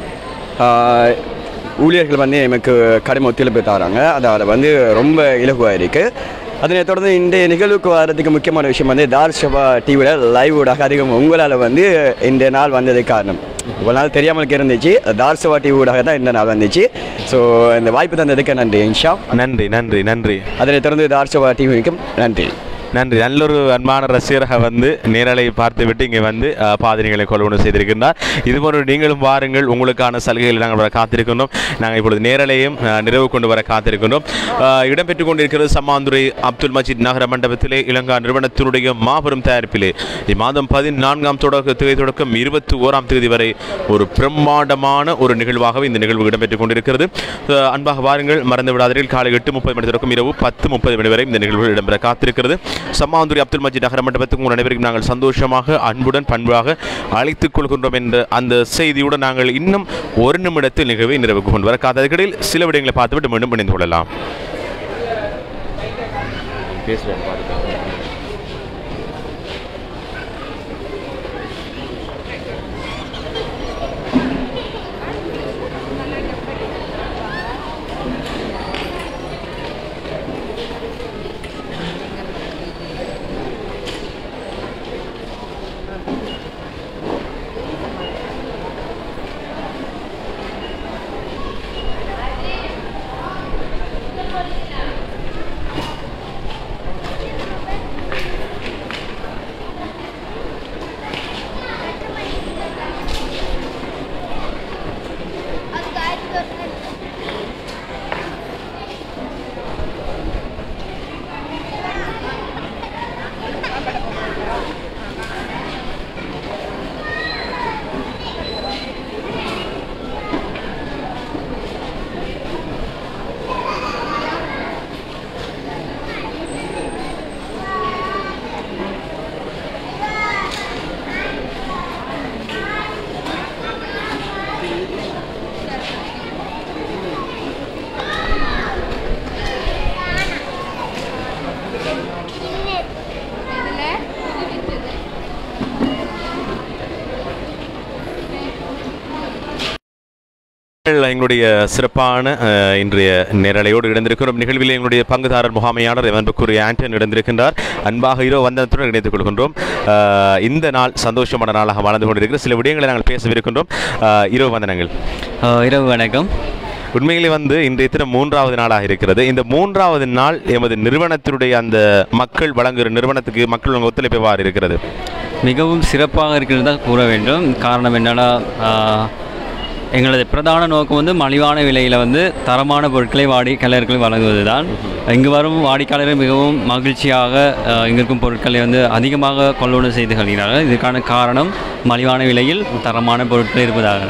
ஆஹ் ஊழியர்கள் வந்து எமக்கு கடுமை ஒத்துழைப்பு தராங்க அதால் வந்து ரொம்ப இலகுவாக இருக்குது அதனை தொடர்ந்து இந்த நிகழ்வுக்கு வர்றதுக்கு முக்கியமான விஷயம் வந்து தார் சபா டிவியில் லைவ் ஊடாக அதிகம் உங்களால் வந்து இந்த நாள் வந்ததுக்கு காரணம் இவ்வளோ நாள் தெரியாமலுக்கு இருந்துச்சு தார் சபா டிவி ஊடாக தான் இந்த நாள் வந்துச்சு ஸோ இந்த வாய்ப்பு தந்ததுக்கு நன்றி இன்ஷா நன்றி நன்றி நன்றி அதனை தொடர்ந்து தார் சபா டிவிக்கும் நன்றி நன்றி நல்ல ஒரு அன்பான ரசிகராக வந்து நேரலை பார்த்து விட்டு இங்கே வந்து அஹ், பாதனைகளை கொள்வனு செய்திருக்கின்றார் இதுபோன்று நீங்களும் வாருங்கள் உங்களுக்கான சலுகைகளை நாங்கள் வர காத்திருக்கின்றோம் நாங்கள் இப்பொழுது நேரலையும் அஹ், நிறைவு கொண்டு வர காத்திருக்கின்றோம் அஹ், இடம்பெற்றுக் கொண்டிருக்கிறது சம்மாந்துறை அப்துல் மஜீத் நகர மண்டபத்திலே இலங்கா நிறுவனத்தினுடைய மாபெரும் தயாரிப்பிலே இம்மாதம் பதினான்காம் தொடக்க தேதி தொடக்கம் இருபத்தி ஓராம் தேதி வரை ஒரு பிரம்மாண்டமான ஒரு நிகழ்வாகவே இந்த நிகழ்வு இடம்பெற்றுக் கொண்டிருக்கிறது அஹ், அன்பாக வாருங்கள் மறந்து விடாதீர்கள் காலை எட்டு முப்பது மணி தொடக்கம் இரவு பத்து முப்பது மணி வரை இந்த நிகழ்வு இடம்பெற காத்திருக்கிறது சம்மாந்துரி அப்துல் மஜீத் நகர மண்டபத்துக்கு உங்கள் அனைவருக்கும் நாங்கள் சந்தோஷமாக அன்புடன் பண்பாக அழைத்துக் கொள்கின்றோம் என்ற அந்த செய்தியுடன் நாங்கள் இன்னும் ஒரு நிமிடத்தில் நிகழ்வை நிறைவுக்கு கொண்டு வர காத்ததுக்கிடையில் சில விடயங்களை பார்த்துவிட்டு மீண்டும் இணைந்து கொள்ளலாம் எங்களுடைய சிறப்பான அஹ், இன்றைய நேரலையோடு இணைந்திருக்கிறோம் நிகழ்வில் எங்களுடைய பங்குதாரர் முகாமையாளர் அன்புக்குரிய ஆண்டன் இணைந்திருக்கின்றார் அன்பாக இரோ வந்தனத்துடன் இணைத்துக் கொள்கின்றோம் அஹ், இந்த நாள் சந்தோஷமான நாளாக வாழ்ந்து கொண்டிருக்கிற சில விடயங்களை நாங்கள் பேசவிருக்கின்றோம் அஹ், இரவு வந்தனங்கள் ஆ, இரவு வணக்கம் உண்மையிலே வந்து இன்றைய தினம் மூன்றாவது நாளாக இருக்கிறது இந்த மூன்றாவது நாள் எமது நிறுவனத்தினுடைய அந்த மக்கள் வழங்குகிற நிறுவனத்துக்கு மக்கள் வழங்க ஒத்துழைப்பு எவ்வாறு இருக்கிறது மிகவும் சிறப்பாக இருக்கிறது தான் கூற வேண்டும் காரணம் என்னன்னா ஆஹ், எங்களது பிரதான நோக்கம் வந்து மலிவான விலையில் வந்து தரமான பொருட்களை வாடிக்கையாளர்களுக்கு வழங்குவது தான் இங்கு வரும் வாடிக்கையாளர்கள் மிகவும் மகிழ்ச்சியாக ஆஹ், இங்கு இருக்கும் பொருட்களை வந்து அதிகமாக கொள்வனவு செய்து கொள்கிறார்கள் இதுக்கான காரணம் மலிவான விலையில் தரமான பொருட்கள் இருப்பதாக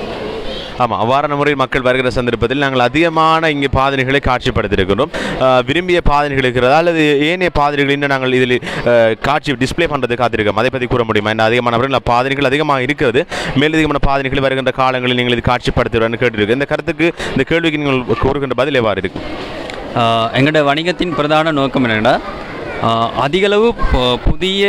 ஆமாம் அவ்வாறான முறையில் மக்கள் வருகிற சந்தர்ப்பத்தில் நாங்கள் அதிகமான இங்கே பாதனைகளை காட்சிப்படுத்தியிருக்கிறோம் அஹ், விரும்பிய பாதனைகள் இருக்கிறதா அல்லது ஏனைய பாதனைகள் இன்னும் நாங்கள் இதில் அஹ், காட்சி டிஸ்ப்ளே பண்ணுறது காத்திருக்கோம் அதை பற்றி கூற முடியுமா என்ன அதிகமானவர்கள் பாதனைகள் அதிகமாக இருக்கிறது மேலதிகமான பாதனைகள் வருகின்ற காலங்களில் நீங்கள் இது காட்சிப்படுத்துகிறன்னு கேட்டிருக்கு இந்த கருத்துக்கு இந்த கேள்விக்கு நீங்கள் கூறுகின்ற பதில் எவ்வாறு இருக்கு ஆஹ் எங்களோட வணிகத்தின் பிரதான நோக்கம் என்னென்னா அதிகளவு பு- புதிய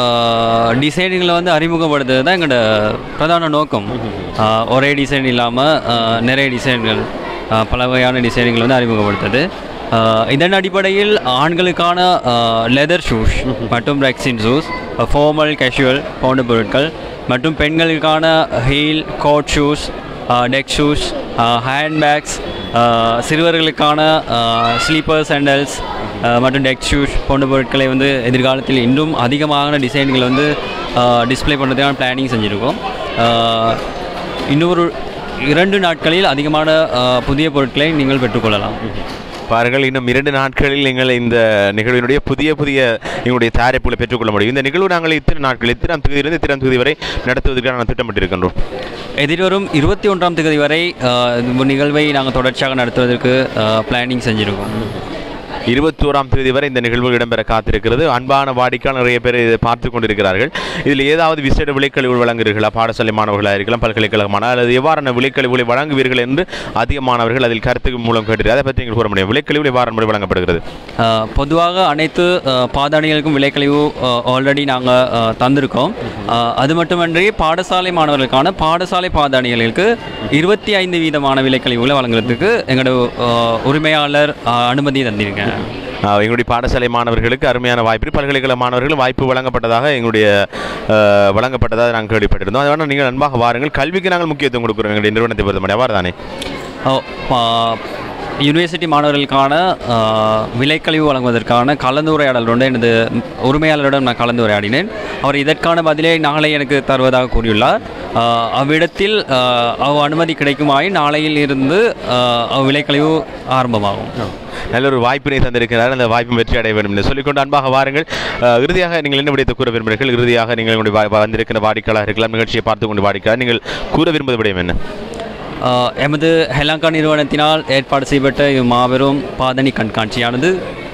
டிசைன்களை வந்து அறிமுகப்படுத்துறது தான் எங்களோட பிரதான நோக்கம் ஆஹ் ஒரே டிசைன் இல்லாமல் நிறைய டிசைன்கள் ஆஹ் பல வகையான டிசைன்கள் வந்து அறிமுகப்படுத்துது ஆஹ் இதன் அடிப்படையில் ஆண்களுக்கான லெதர் ஷூஸ் மற்றும் ரெக்ஸின் ஷூஸ் ஃபார்மல் கேஷுவல் போன்ற பொருட்கள் மற்றும் பெண்களுக்கான ஹீல் கோட் ஷூஸ் டெக் ஷூஸ் ஹேண்ட்பேக்ஸ் சிறுவர்களுக்கான ஸ்லீப்பர் சாண்டல்ஸ் மற்றும் டெக் ஷூஸ் போன்ற பொருட்களை வந்து எதிர்காலத்தில் இன்னும் அதிகமான டிசைன்களை வந்து டிஸ்ப்ளே பண்ணுறதுக்கான பிளானிங் செஞ்சுருக்கோம் ஆஹ் இன்னொரு இரண்டு நாட்களில் அதிகமான ஆஹ் புதிய பொருட்களை நீங்கள் பெற்றுக்கொள்ளலாம் பாருங்கள் இன்னும் இரண்டு நாட்களில் நீங்கள் இந்த நிகழ்வினுடைய புதிய புதிய எங்களுடைய தயாரிப்புகளை பெற்றுக்கொள்ள முடியும் இந்த நிகழ்வு நாங்கள் இத்தனை நாட்கள் இத்தனாம் தேதியிலிருந்து இத்தனாம் தேதி வரை நடத்துவதற்கான நாங்கள் திட்டமிட்டிருக்கின்றோம் எதிர்வரும் இருபத்தி ஒன்றாம் தேதி வரை ஆஹ் இந்த நிகழ்வை நாங்கள் தொடர்ச்சியாக நடத்துவதற்கு பிளானிங் செஞ்சுருக்கோம் இருபத்தோராம் தேதி வரை இந்த நிகழ்வு இடம்பெற காத்திருக்கிறது அன்பான வாடிக்கையாளர் நிறைய பேர் இதை பார்த்து கொண்டிருக்கிறார்கள் இதில் ஏதாவது விசேட விலைக்கழிவு வழங்குகிறீர்களா பாடசாலை மாணவர்களாக இருக்கலாம் பல்கலைக்கழகமான அல்லது எவ்வாறான விலைக்கழிவுகளை வழங்குவீர்கள் என்று அதிக மாணவர்கள் அதில் கருத்து மூலம் கேட்டு அதை பற்றி நீங்கள் கூற முடியும் விலைக்கழிவு எவ்வாறு முறை வழங்கப்படுகிறது ஆஹ் பொதுவாக அனைத்து ஆஹ் பாதாணிகளுக்கும் விலைக்கழிவு ஆல்ரெடி நாங்கள் தந்திருக்கோம் ஆஹ் அது மட்டுமன்றி பாடசாலை மாணவர்களுக்கான பாடசாலை பாதாணிகளுக்கு இருபத்தி ஐந்து வீதமான விலைக்கழிவுகளை வழங்குறதுக்கு எங்களோட ஆஹ் உரிமையாளர் ஆஹ் அனுமதி தந்திருக்கேன் ஆஹ் எங்களுடைய பாடசாலை மாணவர்களுக்கு அருமையான வாய்ப்பு பல்கலைக்கழக மாணவர்கள் வாய்ப்பு வழங்கப்பட்டதாக எங்களுடைய ஆஹ், வழங்கப்பட்டதாக நாங்கள் கேள்விப்பட்டிருந்தோம் அதனால் நீங்கள் அன்பாக வாருங்கள் கல்விக்கு நாங்கள் முக்கியத்துவம் கொடுக்குறோம் எங்களுடைய நிறுவனத்தை பொறுத்தமட்டி அவ்வாறு தானே ஓ, பா- யூனிவர்சிட்டி மாணவர்களுக்கான ஆஹ், விலைக்கழிவு வழங்குவதற்கான கலந்துரையாடல் ஒன்று எனது உரிமையாளரிடம் நான் கலந்துரையாடினேன் அவர் இதற்கான பதிலை நாளை எனக்கு தருவதாக கூறியுள்ளார் ஆஹ், அவ்விடத்தில் ஆஹ், அவ் அனுமதி கிடைக்குமாய் நாளையில் இருந்து ஆஹ், அவ் விலைக்கழிவு ஆரம்பமாகும் நல்ல ஒரு வாய்ப்பினை தந்திருக்கிறார் அந்த வாய்ப்பு வெற்றி அடைய வேண்டும் என்று சொல்லிக்கொண்டு அன்பாக வாருங்கள் அஹ், இறுதியாக நீங்கள் என்ன விடயத்தை கூற விரும்புகிறீர்கள் இறுதியாக நீங்கள் உங்களுடைய வா- வந்திருக்கிற வாடிக்கையாளர் இருக்கலாம் நிகழ்ச்சியை பார்த்து கொண்டு வாடிக்கையாளர் நீங்கள் கூற விரும்புவது விடயம் என்ன ஆஹ், எமது ஹெலாங்கா நிறுவனத்தினால் ஏற்பாடு செய்யப்பட்ட இவ் மாபெரும் பாதணி கண்காட்சியானது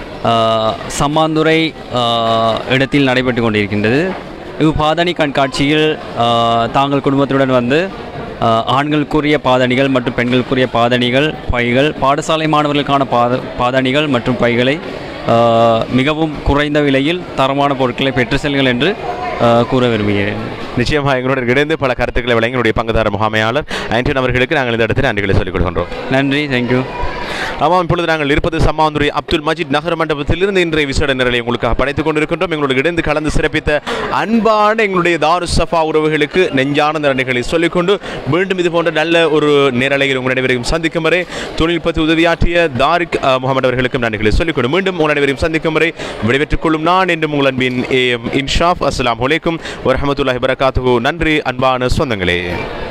ஆஹ், சம்மாந்துறை ஆஹ், இடத்தில் நடைபெற்று கொண்டிருக்கின்றது இவ் பாதணி கண்காட்சியில் ஆஹ், தாங்கள் குடும்பத்துடன் வந்து ஆஹ், ஆண்களுக்குரிய பாதணிகள் மற்றும் பெண்களுக்குரிய பாதணிகள் பைகள் பாடசாலை மாணவர்களுக்கான பாத பாதணிகள் மற்றும் பைகளை ஆஹ், மிகவும் குறைந்த விலையில் தரமான பொருட்களை பெற்று செல்லுங்கள் என்று ஆஹ், கூற விரும்புகிறேன் நிச்சயமாக எங்களுடன் இணைந்து பல கருத்துக்களை வழங்கி என்னுடைய பங்குதார முகாமையாளர் ஆண்டனி அவர்களுக்கு நாங்கள் இந்த இடத்தில் நன்றிகளை சொல்லிக் கொடுக்கின்றோம் நன்றி தேங்க்யூ ஆமாம் இப்பொழுது நாங்கள் இருப்பது சம்மாந்துறை அப்துல் மஜித் நகர மண்டபத்திலிருந்து இன்றைய விசேட நிரலை உங்களுக்காக படைத்துக் கொண்டிருக்கின்றோம் எங்களோடு இணைந்து கலந்து சிறப்பித்த அன்பான எங்களுடைய தாரு சஃபா உறவுகளுக்கு நெஞ்சான நன்றிகளை சொல்லிக்கொண்டு மீண்டும் இது போன்ற நல்ல ஒரு நிரலையில் உங்கள் அனைவரையும் சந்திக்கும் வரை தொழில்நுட்பத்தை உதவியாற்றிய தாரிக் அஹ், முகமது அவர்களுக்கும் நன்றிகளை சொல்லிக்கொண்டு மீண்டும் உங்கள் அனைவரையும் சந்திக்கும் வரை விடைபெற்றுக் கொள்ளும் நான் என்று உங்கள் அன்பின் ஏ எம் இன்ஷாஃப் அஸ்லாம் வலைக்கும் வரமத்துல்லாஹி வரகாத்துஹு நன்றி அன்பான சொந்தங்களே